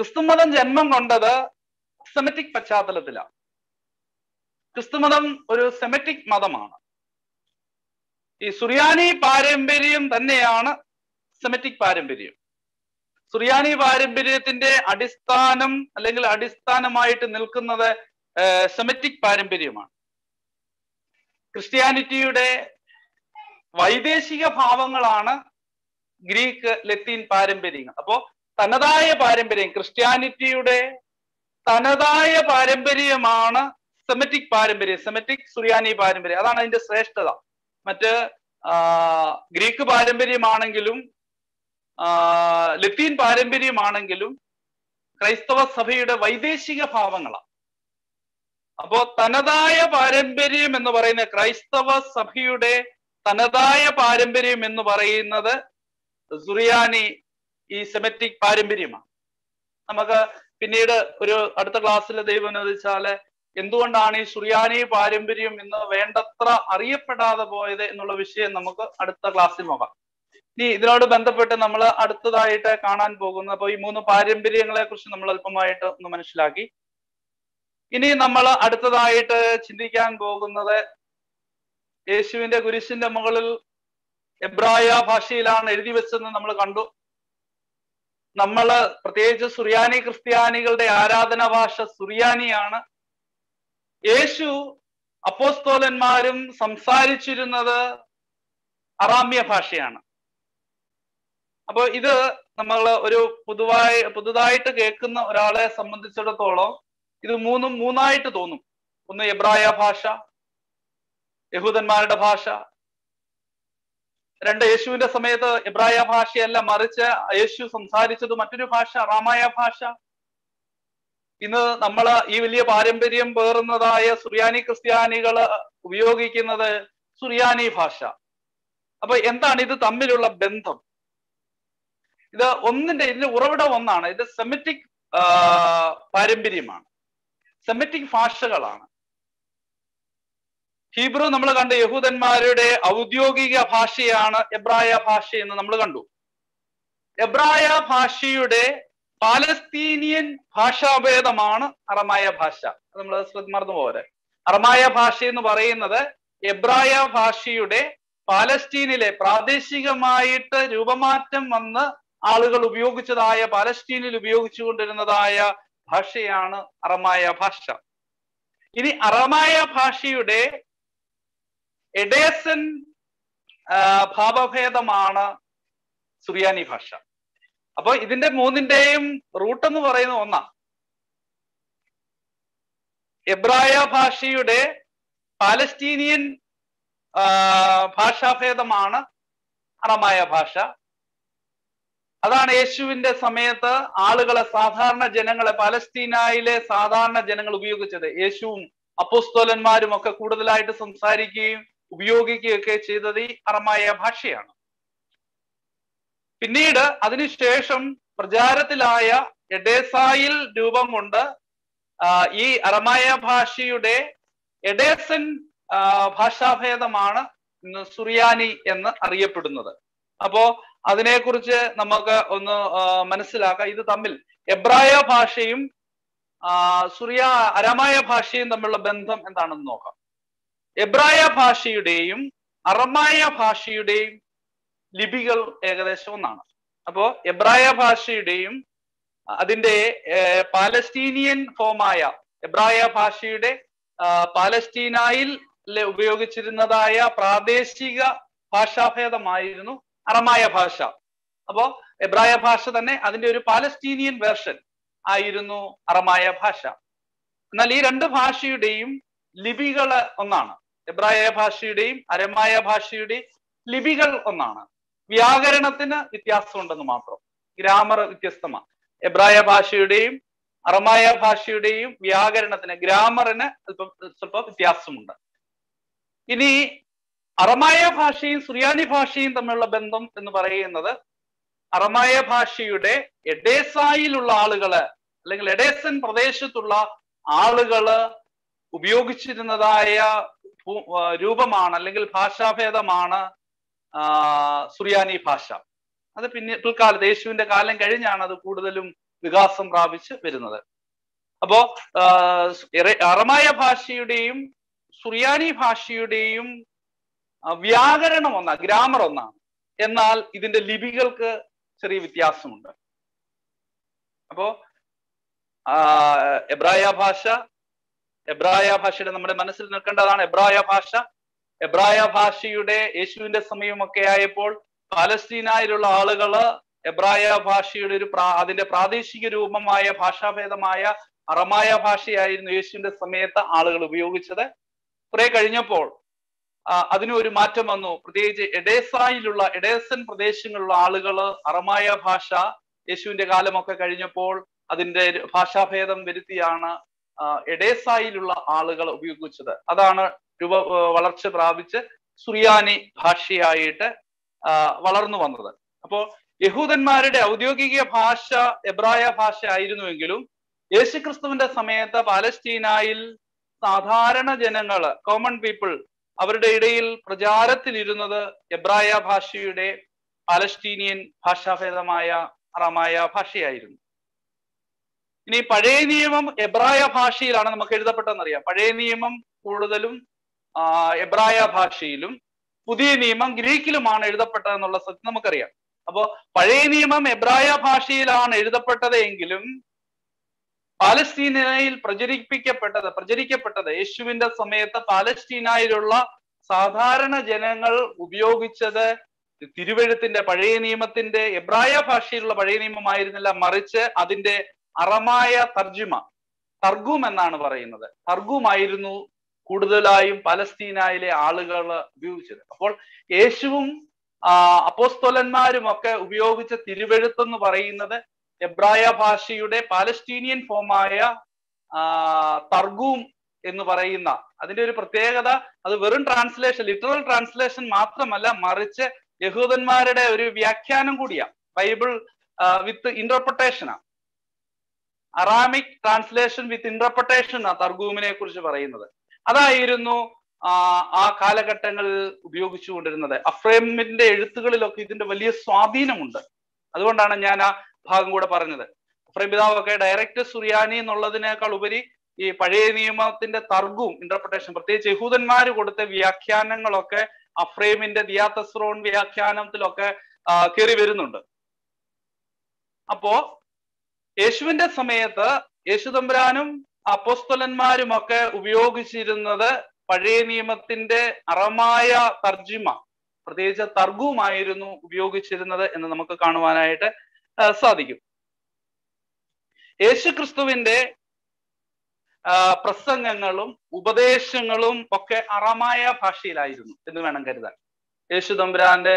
ക്രിസ്തുമതം ജന്മം കൊണ്ടത് സെമറ്റിക് പശ്ചാത്തലത്തിലാണ് ക്രിസ്തുമതം ഒരു സെമറ്റിക് മതമാണ് ഈ സുറിയാനി പാരമ്പര്യം തന്നെയാണ് സെമറ്റിക് പാരമ്പര്യം സുറിയാനി പാരമ്പര്യത്തിന്റെ അടിസ്ഥാനം അല്ലെങ്കിൽ അടിസ്ഥാനമായിട്ട് നിൽക്കുന്നത് സെമറ്റിക് പാരമ്പര്യമാണ് ക്രിസ്ത്യാനിറ്റിയുടെ വൈദേശിക ഭാവങ്ങളാണ് ഗ്രീക്ക് ലത്തീൻ പാരമ്പര്യങ്ങൾ അപ്പോ തനതായ പാരമ്പര്യം ക്രിസ്ത്യാനിറ്റിയുടെ തനതായ പാരമ്പര്യമാണ് സെമറ്റിക് പാരമ്പര്യം സെമറ്റിക് സുറിയാനി പാരമ്പര്യം അതാണ് അതിന്റെ ശ്രേഷ്ഠത മറ്റ് ഗ്രീക്ക് പാരമ്പര്യമാണെങ്കിലും ലത്തീൻ പാരമ്പര്യമാണെങ്കിലും ക്രൈസ്തവ സഭയുടെ വൈദേശിക ഭാവങ്ങളാണ് അപ്പോ തനതായ പാരമ്പര്യം എന്ന് പറയുന്ന ക്രൈസ്തവ സഭയുടെ തനതായ പാരമ്പര്യം എന്ന് പറയുന്നത് സുറിയാനി ഈ സെമറ്റിക് പാരമ്പര്യമാണ് നമുക്ക് പിന്നീട് ഒരു അടുത്ത ക്ലാസ്സിൽ ദൈവം അനുവദിച്ചാല് എന്തുകൊണ്ടാണ് ഈ സുറിയാനി പാരമ്പര്യം ഇന്ന് വേണ്ടത്ര അറിയപ്പെടാതെ പോയത് എന്നുള്ള വിഷയം നമുക്ക് അടുത്ത ക്ലാസ്സിൽ നോക്കാം ഇനി ഇതിനോട് ബന്ധപ്പെട്ട് നമ്മൾ അടുത്തതായിട്ട് കാണാൻ പോകുന്ന അപ്പൊ ഈ മൂന്ന് പാരമ്പര്യങ്ങളെ കുറിച്ച് നമ്മൾ അല്പമായിട്ട് ഒന്ന് മനസ്സിലാക്കി ഇനി നമ്മൾ അടുത്തതായിട്ട് ചിന്തിക്കാൻ പോകുന്നത് യേശുവിന്റെ കുരിശിന്റെ മുകളിൽ എബ്രായ ഭാഷയിലാണ് എഴുതി വെച്ചതെന്ന് നമ്മൾ കണ്ടു നമ്മൾ പ്രത്യേകിച്ച് സുറിയാനി ക്രിസ്ത്യാനികളുടെ ആരാധന ഭാഷ സുറിയാനിയാണ് യേശു അപ്പോസ്തോലന്മാരും സംസാരിച്ചിരുന്നത് അറാമ്യ ഭാഷയാണ് അപ്പോൾ ഇത് നമ്മൾ ഒരു പുതുവായി പുതുതായിട്ട് കേൾക്കുന്ന ഒരാളെ സംബന്ധിച്ചിടത്തോളം ഇത് മൂന്നും മൂന്നായിട്ട് തോന്നും ഒന്ന് എബ്രായ ഭാഷ യഹൂദന്മാരുടെ ഭാഷ രണ്ട് യേശുവിന്റെ സമയത്ത് എബ്രായ ഭാഷയല്ല മറിച്ച് യേശു സംസാരിച്ചത് മറ്റൊരു ഭാഷ റാമായ ഭാഷ ഇന്ന് നമ്മൾ ഈ വലിയ പാരമ്പര്യം പേറുന്നതായ സുറിയാനി ക്രിസ്ത്യാനികൾ ഉപയോഗിക്കുന്നത് സുറിയാനി ഭാഷ അപ്പൊ എന്താണ് ഇത് തമ്മിലുള്ള ബന്ധം ഇത് ഒന്നിന്റെ ഇതിന്റെ ഉറവിടം ഒന്നാണ് ഇത് സെമിറ്റിക് പാരമ്പര്യമാണ് സെമിറ്റിക് ഭാഷകളാണ് ഹീബ്രു നമ്മൾ കണ്ട യഹൂദന്മാരുടെ ഔദ്യോഗിക ഭാഷയാണ് എബ്രായ ഭാഷ എന്ന് നമ്മൾ കണ്ടു എബ്രായ ഭാഷയുടെ പാലസ്തീനിയൻ ഭാഷാഭേദമാണ് അറമായ ഭാഷ നമ്മൾ മറന്നു പോരെ അറമായ ഭാഷ എന്ന് പറയുന്നത് എബ്രായ ഭാഷയുടെ പാലസ്തീനിലെ പ്രാദേശികമായിട്ട് രൂപമാറ്റം വന്ന് ആളുകൾ ഉപയോഗിച്ചതായ പാലസ്തീനിൽ ഉപയോഗിച്ചുകൊണ്ടിരുന്നതായ ഭാഷയാണ് അറമായ ഭാഷ ഇനി അറമായ ഭാഷയുടെ എഡേസൻ ഭാവഭേദമാണ് സുറിയാനി ഭാഷ അപ്പൊ ഇതിന്റെ മൂന്നിന്റെയും റൂട്ട് എന്ന് പറയുന്നത് ഒന്നാ എബ്രായ ഭാഷയുടെ പാലസ്തീനിയൻ ഭാഷാഭേദമാണ് അറമായ ഭാഷ അതാണ് യേശുവിന്റെ സമയത്ത് ആളുകളെ സാധാരണ ജനങ്ങളെ പാലസ്തീനായിലെ സാധാരണ ജനങ്ങൾ ഉപയോഗിച്ചത് യേശുവും അപ്പോസ്തോലന്മാരും ഒക്കെ കൂടുതലായിട്ട് സംസാരിക്കുകയും ഉപയോഗിക്കുകയൊക്കെ ചെയ്തത് ഈ അറമായ ഭാഷയാണ് പിന്നീട് അതിനുശേഷം പ്രചാരത്തിലായ എഡേസായിൽ രൂപം കൊണ്ട് ഈ അറമായ ഭാഷയുടെ എഡേസൻ ഭാഷാഭേദമാണ് സുറിയാനി എന്ന് അറിയപ്പെടുന്നത് അപ്പോ അതിനെക്കുറിച്ച് നമുക്ക് ഒന്ന് മനസ്സിലാക്കാം ഇത് തമ്മിൽ എബ്രായ ഭാഷയും സുറിയ അരമായ ഭാഷയും തമ്മിലുള്ള ബന്ധം എന്താണെന്ന് നോക്കാം എബ്രായ ഭാഷയുടെയും അറമായ ഭാഷയുടെയും ലിപികൾ ഏകദേശം ഒന്നാണ് അപ്പോ എബ്രായ ഭാഷയുടെയും അതിന്റെ പാലസ്തീനിയൻ ഫോമായ എബ്രായ ഭാഷയുടെ പാലസ്തീനായിൽ ഉപയോഗിച്ചിരുന്നതായ പ്രാദേശിക ഭാഷാഭേദമായിരുന്നു അറമായ ഭാഷ അപ്പോ എബ്രായ ഭാഷ തന്നെ അതിന്റെ ഒരു പാലസ്തീനിയൻ വേർഷൻ ആയിരുന്നു അറമായ ഭാഷ എന്നാൽ ഈ രണ്ട് ഭാഷയുടെയും ലിപികൾ ഒന്നാണ് എബ്രായ ഭാഷയുടെയും അരമായ ഭാഷയുടെയും ലിപികൾ ഒന്നാണ് വ്യാകരണത്തിന് വ്യത്യാസമുണ്ടെന്ന് മാത്രം ഗ്രാമർ വ്യത്യസ്തമാണ് എബ്രായ ഭാഷയുടെയും അറമായ ഭാഷയുടെയും വ്യാകരണത്തിന് ഗ്രാമറിന് അല്പം സ്വല്പം വ്യത്യാസമുണ്ട് ഇനി അറമായ ഭാഷയും സുറിയാനി ഭാഷയും തമ്മിലുള്ള ബന്ധം എന്ന് പറയുന്നത് അറമായ ഭാഷയുടെ എഡേസായിലുള്ള ആളുകള് അല്ലെങ്കിൽ എഡേസൻ പ്രദേശത്തുള്ള ആളുകള് ഉപയോഗിച്ചിരുന്നതായ രൂപമാണ് അല്ലെങ്കിൽ ഭാഷാഭേദമാണ് സുറിയാനി ഭാഷ അത് പിന്നെ പിൽക്കാലത്ത് യേശുവിന്റെ കാലം കഴിഞ്ഞാണ് അത് കൂടുതലും വികാസം പ്രാപിച്ച് വരുന്നത് അപ്പോ അറമായ ഭാഷയുടെയും സുറിയാനി ഭാഷയുടെയും വ്യാകരണം ഒന്നാണ് ഗ്രാമർ ഒന്നാണ് എന്നാൽ ഇതിന്റെ ലിപികൾക്ക് ചെറിയ വ്യത്യാസമുണ്ട് അപ്പോ എബ്രായ ഭാഷ എബ്രായ ഭാഷയുടെ നമ്മുടെ മനസ്സിൽ നിൽക്കേണ്ടതാണ് എബ്രായ ഭാഷ എബ്രായ ഭാഷയുടെ യേശുവിന്റെ സമയമൊക്കെ ആയപ്പോൾ പാലസ്തീനായിലുള്ള ആളുകള് എബ്രായ ഭാഷയുടെ ഒരു പ്രാ അതിന്റെ പ്രാദേശിക രൂപമായ ഭാഷാഭേദമായ അറമായ ഭാഷയായിരുന്നു യേശുവിന്റെ സമയത്ത് ആളുകൾ ഉപയോഗിച്ചത് കുറെ കഴിഞ്ഞപ്പോൾ അതിന് ഒരു മാറ്റം വന്നു പ്രത്യേകിച്ച് എഡേസായിലുള്ള എഡേസൻ പ്രദേശങ്ങളിലുള്ള ആളുകൾ അറമായ ഭാഷ യേശുവിന്റെ കാലമൊക്കെ കഴിഞ്ഞപ്പോൾ അതിന്റെ ഭാഷാഭേദം വരുത്തിയാണ് എഡേസായിലുള്ള ആളുകൾ ഉപയോഗിച്ചത് അതാണ് രൂപ വളർച്ച പ്രാപിച്ച് സുറിയാനി ഭാഷയായിട്ട് വളർന്നു വന്നത് അപ്പോ യഹൂദന്മാരുടെ ഔദ്യോഗിക ഭാഷ എബ്രായ ഭാഷ ആയിരുന്നുവെങ്കിലും യേശുക്രിസ്തുവിന്റെ സമയത്ത് പാലസ്തീനായിൽ സാധാരണ ജനങ്ങള് കോമൺ പീപ്പിൾ അവരുടെ ഇടയിൽ പ്രചാരത്തിലിരുന്നത് എബ്രായ ഭാഷയുടെ പാലസ്തീനിയൻ ഭാഷാഭേദമായ അറമായ ഭാഷയായിരുന്നു ഇനി പഴയ നിയമം എബ്രായ ഭാഷയിലാണ് നമുക്ക് എഴുതപ്പെട്ടതെന്നറിയാം പഴയ നിയമം കൂടുതലും എബ്രായ ഭാഷയിലും പുതിയ നിയമം ഗ്രീക്കിലുമാണ് എഴുതപ്പെട്ടതെന്നുള്ള സത്യം നമുക്കറിയാം അപ്പോ പഴയ നിയമം എബ്രായ ഭാഷയിലാണ് എഴുതപ്പെട്ടത് എങ്കിലും പാലസ്തീനയിൽ പ്രചരിപ്പിക്കപ്പെട്ടത് പ്രചരിക്കപ്പെട്ടത് യേശുവിന്റെ സമയത്ത് പാലസ്തീനായിലുള്ള സാധാരണ ജനങ്ങൾ ഉപയോഗിച്ചത് തിരുവഴുത്തിന്റെ പഴയ നിയമത്തിന്റെ എബ്രായ ഭാഷയിലുള്ള പഴയ നിയമമായിരുന്നില്ല മറിച്ച് അതിന്റെ അറമായ തർജിമ തർഗൂം എന്നാണ് പറയുന്നത് തർഗൂമായിരുന്നു കൂടുതലായും പലസ്തീനായിലെ ആളുകൾ ഉപയോഗിച്ചത് അപ്പോൾ യേശുവും ആ അപ്പോസ്തോലന്മാരും ഒക്കെ ഉപയോഗിച്ച തിരുവെഴുത്തെന്ന് പറയുന്നത് എബ്രായ ഭാഷയുടെ പാലസ്തീനിയൻ ഫോമായ ആ തർഗൂം എന്ന് പറയുന്ന അതിന്റെ ഒരു പ്രത്യേകത അത് വെറും ട്രാൻസ്ലേഷൻ ലിറ്ററൽ ട്രാൻസ്ലേഷൻ മാത്രമല്ല മറിച്ച് യഹൂദന്മാരുടെ ഒരു വ്യാഖ്യാനം കൂടിയാ ബൈബിൾ വിത്ത് ഇന്റർപ്രിട്ടേഷനാ അറാമിക് ട്രാൻസ്ലേഷൻ വിത്ത് ഇന്റർപ്രിട്ടേഷൻ ആ തർഗൂമിനെ കുറിച്ച് പറയുന്നത് അതായിരുന്നു ആ ആ കാലഘട്ടങ്ങളിൽ ഉപയോഗിച്ചുകൊണ്ടിരുന്നത് അഫ്രേമിന്റെ എഴുത്തുകളിലൊക്കെ ഇതിന്റെ വലിയ സ്വാധീനമുണ്ട് അതുകൊണ്ടാണ് ഞാൻ ആ ഭാഗം കൂടെ പറഞ്ഞത് അഫ്രേം പിതാവൊക്കെ ഡയറക്റ്റ് സുറിയാനി എന്നുള്ളതിനേക്കാൾ ഉപരി ഈ പഴയ നിയമത്തിന്റെ തർഗവും ഇന്റർപ്രിട്ടേഷൻ പ്രത്യേകിച്ച് യഹൂദന്മാർ കൊടുത്ത വ്യാഖ്യാനങ്ങളൊക്കെ അഫ്രേമിന്റെ ദിയാത്തസ്രോൺ വ്യാഖ്യാനത്തിലൊക്കെ കയറി വരുന്നുണ്ട് അപ്പോ യേശുവിന്റെ സമയത്ത് യേശുതമ്പുരാനും അപ്പോസ്തലന്മാരും ഒക്കെ ഉപയോഗിച്ചിരുന്നത് പഴയ നിയമത്തിന്റെ അറമായ തർജിമ പ്രത്യേകിച്ച് തർഗവുമായിരുന്നു ഉപയോഗിച്ചിരുന്നത് എന്ന് നമുക്ക് കാണുവാനായിട്ട് സാധിക്കും യേശുക്രിസ്തുവിന്റെ പ്രസംഗങ്ങളും ഉപദേശങ്ങളും ഒക്കെ അറമായ ഭാഷയിലായിരുന്നു എന്ന് വേണം കരുതാൻ യേശു തമ്പുരാന്റെ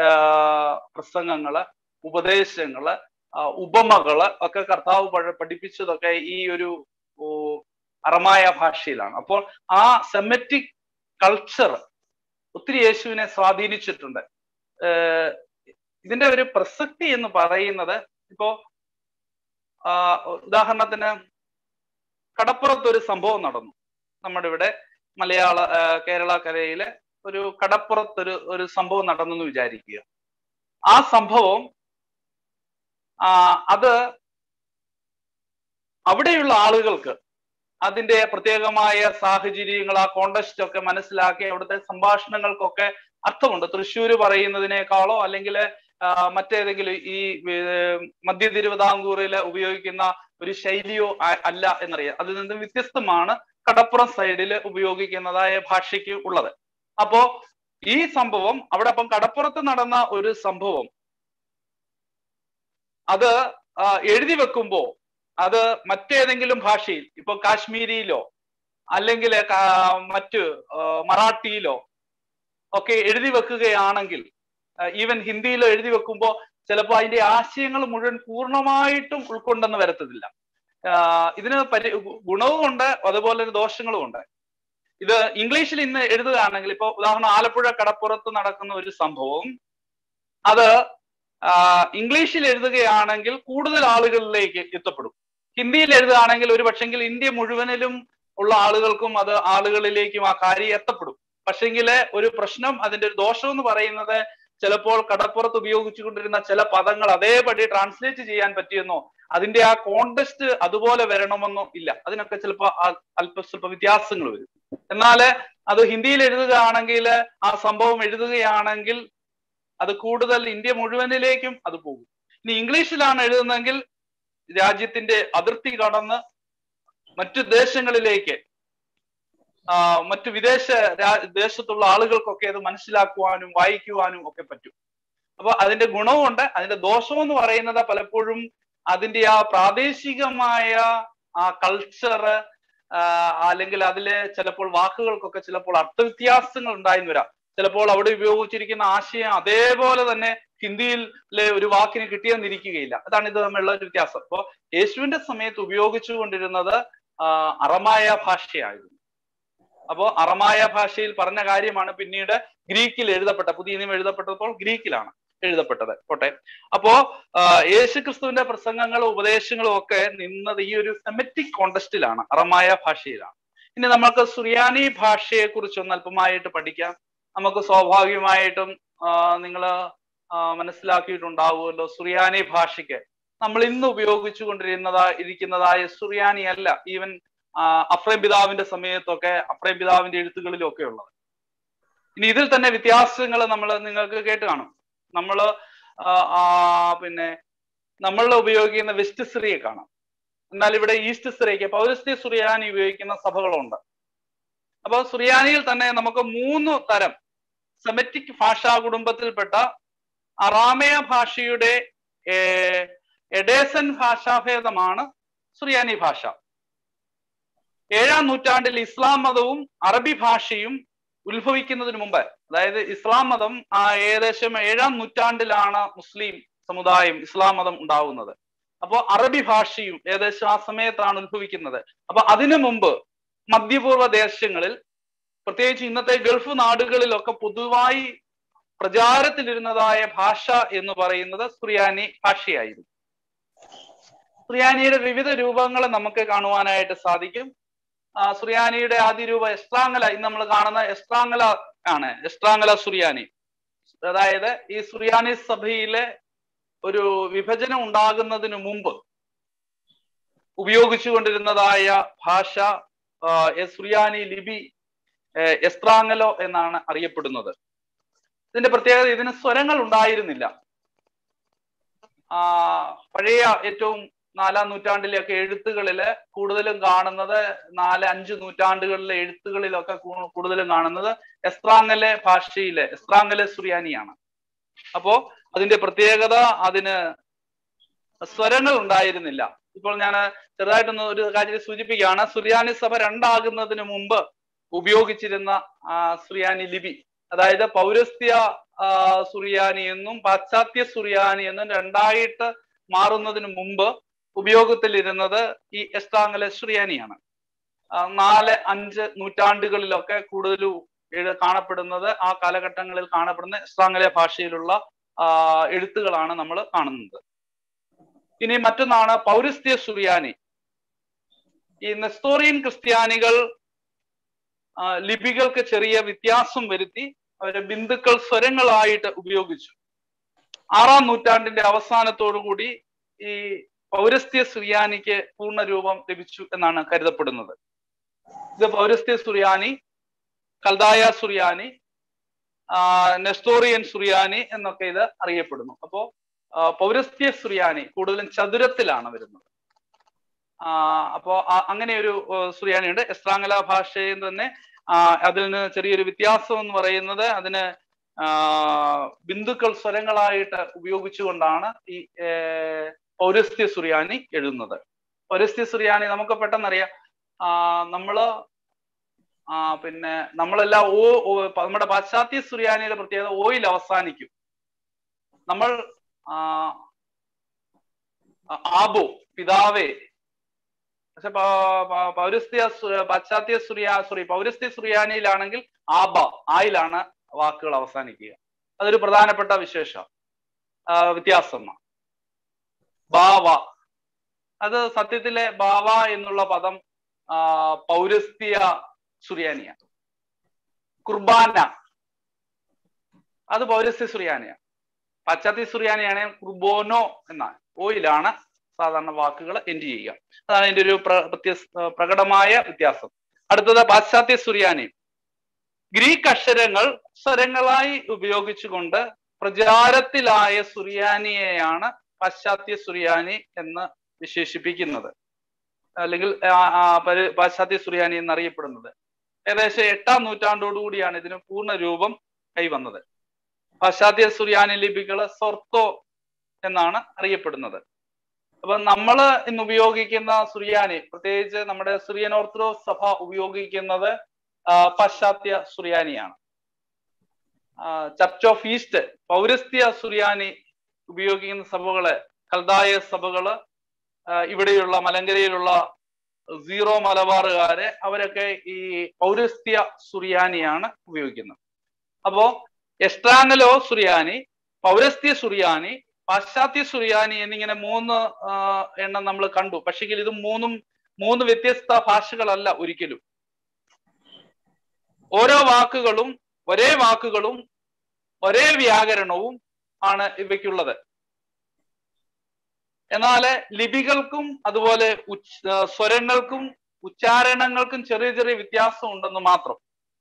പ്രസംഗങ്ങള് ഉപദേശങ്ങള് ഉപമകള് ഒക്കെ കർത്താവ് പഠിപ്പിച്ചതൊക്കെ ഈ ഒരു അറമായ ഭാഷയിലാണ് അപ്പോൾ ആ സെമറ്റിക് കൾച്ചർ ഒത്തിരി യേശുവിനെ സ്വാധീനിച്ചിട്ടുണ്ട് ഇതിന്റെ ഒരു പ്രസക്തി എന്ന് പറയുന്നത് ഇപ്പോ ഉദാഹരണത്തിന് കടപ്പുറത്ത് ഒരു സംഭവം നടന്നു നമ്മുടെ ഇവിടെ മലയാള കേരള കരയിലെ ഒരു കടപ്പുറത്തൊരു ഒരു സംഭവം നടന്നു എന്ന് വിചാരിക്കുക ആ സംഭവം അത് അവിടെയുള്ള ആളുകൾക്ക് അതിന്റെ പ്രത്യേകമായ സാഹചര്യങ്ങൾ ആ കോണ്ടസ്റ്റ് ഒക്കെ മനസ്സിലാക്കി അവിടുത്തെ സംഭാഷണങ്ങൾക്കൊക്കെ അർത്ഥമുണ്ട് തൃശ്ശൂര് പറയുന്നതിനേക്കാളോ അല്ലെങ്കിൽ മറ്റേതെങ്കിലും ഈ മധ്യ തിരുവിതാംകൂറിൽ ഉപയോഗിക്കുന്ന ഒരു ശൈലിയോ അല്ല എന്നറിയാം അതിൽ നിന്ന് വ്യത്യസ്തമാണ് കടപ്പുറം സൈഡിൽ ഉപയോഗിക്കുന്നതായ ഭാഷയ്ക്ക് ഉള്ളത് അപ്പോ ഈ സംഭവം അവിടെ അപ്പം കടപ്പുറത്ത് നടന്ന ഒരു സംഭവം അത് എഴുതി വെക്കുമ്പോ അത് മറ്റേതെങ്കിലും ഭാഷയിൽ ഇപ്പൊ കാശ്മീരിയിലോ അല്ലെങ്കിൽ മറ്റ് മറാഠിയിലോ ഒക്കെ എഴുതി വെക്കുകയാണെങ്കിൽ ഈവൻ ഹിന്ദിയിലോ എഴുതി വെക്കുമ്പോൾ ചിലപ്പോൾ അതിന്റെ ആശയങ്ങൾ മുഴുവൻ പൂർണ്ണമായിട്ടും ഉൾക്കൊണ്ടെന്ന് വരത്തതില്ല ഇതിന് പരി ഗുണവുമുണ്ട് അതുപോലെ ദോഷങ്ങളും ഉണ്ട് ഇത് ഇംഗ്ലീഷിൽ ഇന്ന് എഴുതുകയാണെങ്കിൽ ഇപ്പൊ ഉദാഹരണം ആലപ്പുഴ കടപ്പുറത്ത് നടക്കുന്ന ഒരു സംഭവം അത് ഇംഗ്ലീഷിൽ എഴുതുകയാണെങ്കിൽ കൂടുതൽ ആളുകളിലേക്ക് എത്തപ്പെടും ഹിന്ദിയിൽ എഴുതുകയാണെങ്കിൽ ഒരു പക്ഷെങ്കിൽ ഇന്ത്യ മുഴുവനിലും ഉള്ള ആളുകൾക്കും അത് ആളുകളിലേക്കും ആ കാര്യം എത്തപ്പെടും പക്ഷെങ്കിൽ ഒരു പ്രശ്നം അതിന്റെ ഒരു ദോഷം എന്ന് പറയുന്നത് ചിലപ്പോൾ കടപ്പുറത്ത് ഉപയോഗിച്ചുകൊണ്ടിരുന്ന ചില പദങ്ങൾ അതേപടി ട്രാൻസ്ലേറ്റ് ചെയ്യാൻ പറ്റിയെന്നോ അതിന്റെ ആ കോണ്ടസ്റ്റ് അതുപോലെ വരണമെന്നോ ഇല്ല അതിനൊക്കെ ചിലപ്പോൾ അല്പ സ്വല്പ വ്യത്യാസങ്ങൾ വരും എന്നാൽ അത് ഹിന്ദിയിൽ എഴുതുകയാണെങ്കിൽ ആ സംഭവം എഴുതുകയാണെങ്കിൽ അത് കൂടുതൽ ഇന്ത്യ മുഴുവനിലേക്കും അത് പോകും ഇനി ഇംഗ്ലീഷിലാണ് എഴുതുന്നതെങ്കിൽ രാജ്യത്തിന്റെ അതിർത്തി കടന്ന് മറ്റു ദേശങ്ങളിലേക്ക് ആ, മറ്റു വിദേശ രാ- ദേശത്തുള്ള ആളുകൾക്കൊക്കെ അത് മനസ്സിലാക്കുവാനും വായിക്കുവാനും ഒക്കെ പറ്റും അപ്പൊ അതിന്റെ ഗുണവുമുണ്ട് അതിന്റെ ദോഷം എന്ന് പറയുന്നത് പലപ്പോഴും അതിന്റെ ആ പ്രാദേശികമായ ആ കൾച്ചർ അല്ലെങ്കിൽ അതിലെ ചിലപ്പോൾ വാക്കുകൾക്കൊക്കെ ചിലപ്പോൾ അർത്ഥവ്യത്യാസങ്ങൾ ഉണ്ടായി വരാം ചിലപ്പോൾ അവിടെ ഉപയോഗിച്ചിരിക്കുന്ന ആശയം അതേപോലെ തന്നെ ഹിന്ദിയിലെ ഒരു വാക്കിന് കിട്ടിയെന്നിരിക്കുകയില്ല അതാണ് ഇത് തമ്മിലുള്ള ഒരു വ്യത്യാസം അപ്പോ യേശുവിന്റെ സമയത്ത് ഉപയോഗിച്ചു കൊണ്ടിരുന്നത് ആ, അറമായ ഭാഷയായിരുന്നു അപ്പോ അറമായ ഭാഷയിൽ പറഞ്ഞ കാര്യമാണ് പിന്നീട് ഗ്രീക്കിൽ എഴുതപ്പെട്ട പുതിയ നിയമം എഴുതപ്പെട്ടപ്പോൾ ഗ്രീക്കിലാണ് എഴുതപ്പെട്ടത് പോട്ടെ അപ്പോ ആ, യേശുക്രിസ്തുവിന്റെ പ്രസംഗങ്ങളും ഉപദേശങ്ങളും ഒക്കെ നിന്നത് ഈ ഒരു സെമറ്റിക് കോണ്ടസ്റ്റിലാണ് അറമായ ഭാഷയിലാണ് ഇനി നമുക്ക് സുറിയാനി ഭാഷയെ കുറിച്ചൊന്ന് അല്പമായിട്ട് പഠിക്കാം നമുക്ക് സ്വാഭാവികമായിട്ടും നിങ്ങൾ മനസ്സിലാക്കിയിട്ടുണ്ടാവുമല്ലോ സുറിയാനി ഭാഷയ്ക്ക് നമ്മൾ ഇന്ന് ഉപയോഗിച്ചു കൊണ്ടിരുന്നതാ ഇരിക്കുന്നതായ സുറിയാനി അല്ല ഈവൻ അഫ്രേം പിതാവിന്റെ സമയത്തൊക്കെ അഫ്രേം പിതാവിന്റെ എഴുത്തുകളിലൊക്കെ ഉള്ളത് ഇനി ഇതിൽ തന്നെ വ്യത്യാസങ്ങൾ നമ്മൾ നിങ്ങൾക്ക് കേട്ട് കാണും നമ്മൾ പിന്നെ നമ്മൾ ഉപയോഗിക്കുന്ന വെസ്റ്റ് സിറിയെ കാണാം എന്നാൽ ഇവിടെ ഈസ്റ്റ് സിറിയക്ക് പൗരസ്ത്യ സുറിയാനി ഉപയോഗിക്കുന്ന സഭകളുണ്ട് അപ്പൊ സുറിയാനിയിൽ തന്നെ നമുക്ക് മൂന്ന് തരം സെമറ്റിക് ഭാഷാ കുടുംബത്തിൽപ്പെട്ട അറാമയ ഭാഷയുടെ ഏർ, എഡേസൻ ഭാഷാഭേദമാണ് സുറിയാനി ഭാഷ ഏഴാം നൂറ്റാണ്ടിൽ ഇസ്ലാം മതവും അറബി ഭാഷയും ഉത്ഭവിക്കുന്നതിന് മുമ്പ് അതായത് ഇസ്ലാം മതം ആ ഏകദേശം ഏഴാം നൂറ്റാണ്ടിലാണ് മുസ്ലിം സമുദായം ഇസ്ലാം മതം ഉണ്ടാവുന്നത് അപ്പോ അറബി ഭാഷയും ഏകദേശം ആ സമയത്താണ് ഉത്ഭവിക്കുന്നത് അപ്പൊ അതിനു മുമ്പ് മധ്യപൂർവ്വ ദേശങ്ങളിൽ പ്രത്യേകിച്ച് ഇന്നത്തെ ഗൾഫ് നാടുകളിലൊക്കെ പൊതുവായി പ്രചാരത്തിലിരുന്നതായ ഭാഷ എന്ന് പറയുന്നത് സുറിയാനി ഭാഷയായിരുന്നു സുറിയാനിയുടെ വിവിധ രൂപങ്ങൾ നമുക്ക് കാണുവാനായിട്ട് സാധിക്കും ആ, സുറിയാനിയുടെ ആദ്യ രൂപം എസ്ട്രാങ്ങല ഇന്ന് നമ്മൾ കാണുന്ന എസ്ട്രാങ്ങല ആണ് എസ്ട്രാങ്ങല സുറിയാനി അതായത് ഈ സുറിയാനി സഭയിലെ ഒരു വിഭജനം ഉണ്ടാകുന്നതിന് മുമ്പ് ഉപയോഗിച്ചുകൊണ്ടിരുന്നതായ ഭാഷ ആ, എ- സുറിയാനി ലിപി ഏ, എസ്ട്രാങ്ങലോ എന്നാണ് അറിയപ്പെടുന്നത് ഇതിന്റെ പ്രത്യേകത ഇതിന് സ്വരങ്ങൾ ഉണ്ടായിരുന്നില്ല ആ പഴയ ഏറ്റവും നാലാം നൂറ്റാണ്ടിലെയൊക്കെ എഴുത്തുകളില് കൂടുതലും കാണുന്നത് നാല് അഞ്ച് നൂറ്റാണ്ടുകളിലെ എഴുത്തുകളിലൊക്കെ കൂ- കൂടുതലും കാണുന്നത് എസ്ത്രാങ്ങലെ ഭാഷയിലെ എസ്ത്രാങ്ങലെ സുറിയാനിയാണ് അപ്പോ അതിന്റെ പ്രത്യേകത അതിന് സ്വരങ്ങൾ ഉണ്ടായിരുന്നില്ല ഇപ്പോൾ ഞാൻ ചെറുതായിട്ടൊന്ന് ഒരു കാര്യം സൂചിപ്പിക്കുകയാണ് സുറിയാനി സഭ രണ്ടാകുന്നതിന് മുമ്പ് ഉപയോഗിച്ചിരുന്ന ആ, സുറിയാനി ലിപി അതായത് പൗരസ്ത്യ ആ, സുറിയാനി എന്നും പാശ്ചാത്യ സുറിയാനി എന്നും രണ്ടായിട്ട് മാറുന്നതിന് മുമ്പ് ഉപയോഗത്തിലിരുന്നത് ഈ എസ്താങ്ങല സുറിയാനിയാണ് ആ, നാല് അഞ്ച് നൂറ്റാണ്ടുകളിലൊക്കെ കൂടുതലും എഴു- കാണപ്പെടുന്നത് ആ കാലഘട്ടങ്ങളിൽ കാണപ്പെടുന്ന എസ്താങ്ങല ഭാഷയിലുള്ള ആ, എഴുത്തുകളാണ് നമ്മൾ കാണുന്നത് ഇനി മറ്റൊന്നാണ് പൗരസ്ത്യ സുറിയാനി ഈ നെസ്തോറിയൻ ക്രിസ്ത്യാനികൾ ആ, ലിപികൾക്ക് ചെറിയ വ്യത്യാസം വരുത്തി അവരെ ബിന്ദുക്കൾ സ്വരങ്ങളായിട്ട് ഉപയോഗിച്ചു ആറാം നൂറ്റാണ്ടിന്റെ അവസാനത്തോടു കൂടി ഈ പൗരസ്ത്യ സുറിയാനിക്ക് പൂർണ്ണ രൂപം ലഭിച്ചു എന്നാണ് കരുതപ്പെടുന്നത് ഇത് പൗരസ്ത്യ സുറിയാനി കൽദായ സുറിയാനി ആ, നെസ്തോറിയൻ സുറിയാനി എന്നൊക്കെ ഇത് അറിയപ്പെടുന്നു അപ്പോ ആ, പൗരസ്ത്യ സുറിയാനി കൂടുതലും ചതുരത്തിലാണ് വരുന്നത് ആ, അപ്പോ ആ- അങ്ങനെ ഒരു സുറിയാനി ഉണ്ട് എസ്ത്രാങ്ങല ഭാഷയിൽ തന്നെ ആ, അതിൽ നിന്ന് ചെറിയൊരു വ്യത്യാസം എന്ന് പറയുന്നത് അതിന് ആ, ബിന്ദുക്കൾ സ്വരങ്ങളായിട്ട് ഉപയോഗിച്ചുകൊണ്ടാണ് ഈ ഏ, പൗരസ്ത്യ സുറിയാനി എഴുതുന്നത് പൗരസ്ത്യ സുറിയാനി നമുക്ക് പെട്ടെന്നറിയാം ആ, നമ്മള് ആ, പിന്നെ നമ്മളെല്ലാം ഓ ഓ, പ- നമ്മുടെ പാശ്ചാത്യ സുറിയാനിയുടെ പ്രത്യേകത ഓയിൽ അവസാനിക്കും നമ്മൾ ആ, ആ- ആബോ പിതാവേ പക്ഷെ പ- പ- പൗരസ്ത്യ സു- പാശ്ചാത്യ സുറിയാ സോറി പൗരസ്ത്യ സുറിയാനിയിലാണെങ്കിൽ ആബ ആയിലാണ് വാക്കുകൾ അവസാനിക്കുക അതൊരു പ്രധാനപ്പെട്ട വിശേഷം ആ, വ്യത്യാസമാണ് ബാവ അത് സത്യത്തിലെ ബാവ എന്നുള്ള പദം ആ, പൗരസ്ത്യ സുറിയാനിയാണ് കുർബാന അത് പൗരസ്ത്യ സുറിയാനിയാണ് പാശ്ചാത്യ സുറിയാനിയാണ് കുർബോനോ എന്ന ഓയിലാണ് സാധാരണ വാക്കുകൾ എൻഡ് ചെയ്യുക അതാണ് അതിന്റെ ഒരു പ്ര വ്യത്യസ്ത പ്രകടമായ വ്യത്യാസം അടുത്തത് പാശ്ചാത്യ സുറിയാനി ഗ്രീക്ക് അക്ഷരങ്ങൾ സ്വരങ്ങളായി ഉപയോഗിച്ചുകൊണ്ട് പ്രചാരത്തിലായ സുറിയാനിയെയാണ് പാശ്ചാത്യ സുറിയാനി എന്ന് വിശേഷിപ്പിക്കുന്നത് അല്ലെങ്കിൽ പാശ്ചാത്യ സുറിയാനി എന്നറിയപ്പെടുന്നത് ഏകദേശം എട്ടാം നൂറ്റാണ്ടോടുകൂടിയാണ് ഇതിന് പൂർണ്ണ രൂപം കൈവന്നത് പാശ്ചാത്യ സുറിയാനി ലിപികള് സൊർത്തോ എന്നാണ് അറിയപ്പെടുന്നത് അപ്പൊ നമ്മൾ ഇന്ന് ഉപയോഗിക്കുന്ന സുറിയാനി പ്രത്യേകിച്ച് നമ്മുടെ സുറിയൻ ഓർത്തഡോക്സ് സഭ ഉപയോഗിക്കുന്നത് പാശ്ചാത്യ സുറിയാനിയാണ് ചർച്ച് ഓഫ് ഈസ്റ്റ് പൗരസ്ത്യ സുറിയാനി ഉപയോഗിക്കുന്ന സഭകള് കൽദായ സഭകള് ഇവിടെയുള്ള മലങ്കരയിലുള്ള സീറോ മലബാറുകാര് അവരൊക്കെ ഈ പൗരസ്ത്യ സുറിയാനിയാണ് ഉപയോഗിക്കുന്നത് അപ്പോ എസ്ട്രാങ്ങലോ സുറിയാനി പൗരസ്ത്യ സുറിയാനി പാശ്ചാത്യ സുറിയാനി എന്നിങ്ങനെ മൂന്ന് എണ്ണം നമ്മൾ കണ്ടു പക്ഷെങ്കിൽ ഇത് മൂന്നും മൂന്ന് വ്യത്യസ്ത ഭാഷകളല്ല ഒരിക്കലും ഓരോ വാക്കുകളും ഒരേ വാക്കുകളും ഒരേ വ്യാകരണവും ആണ് ഇവയ്ക്കുള്ളത് എന്നാൽ ലിപികൾക്കും അതുപോലെ സ്വരങ്ങൾക്കും ഉച്ചാരണങ്ങൾക്കും ചെറിയ ചെറിയ വ്യത്യാസം ഉണ്ടെന്ന് മാത്രം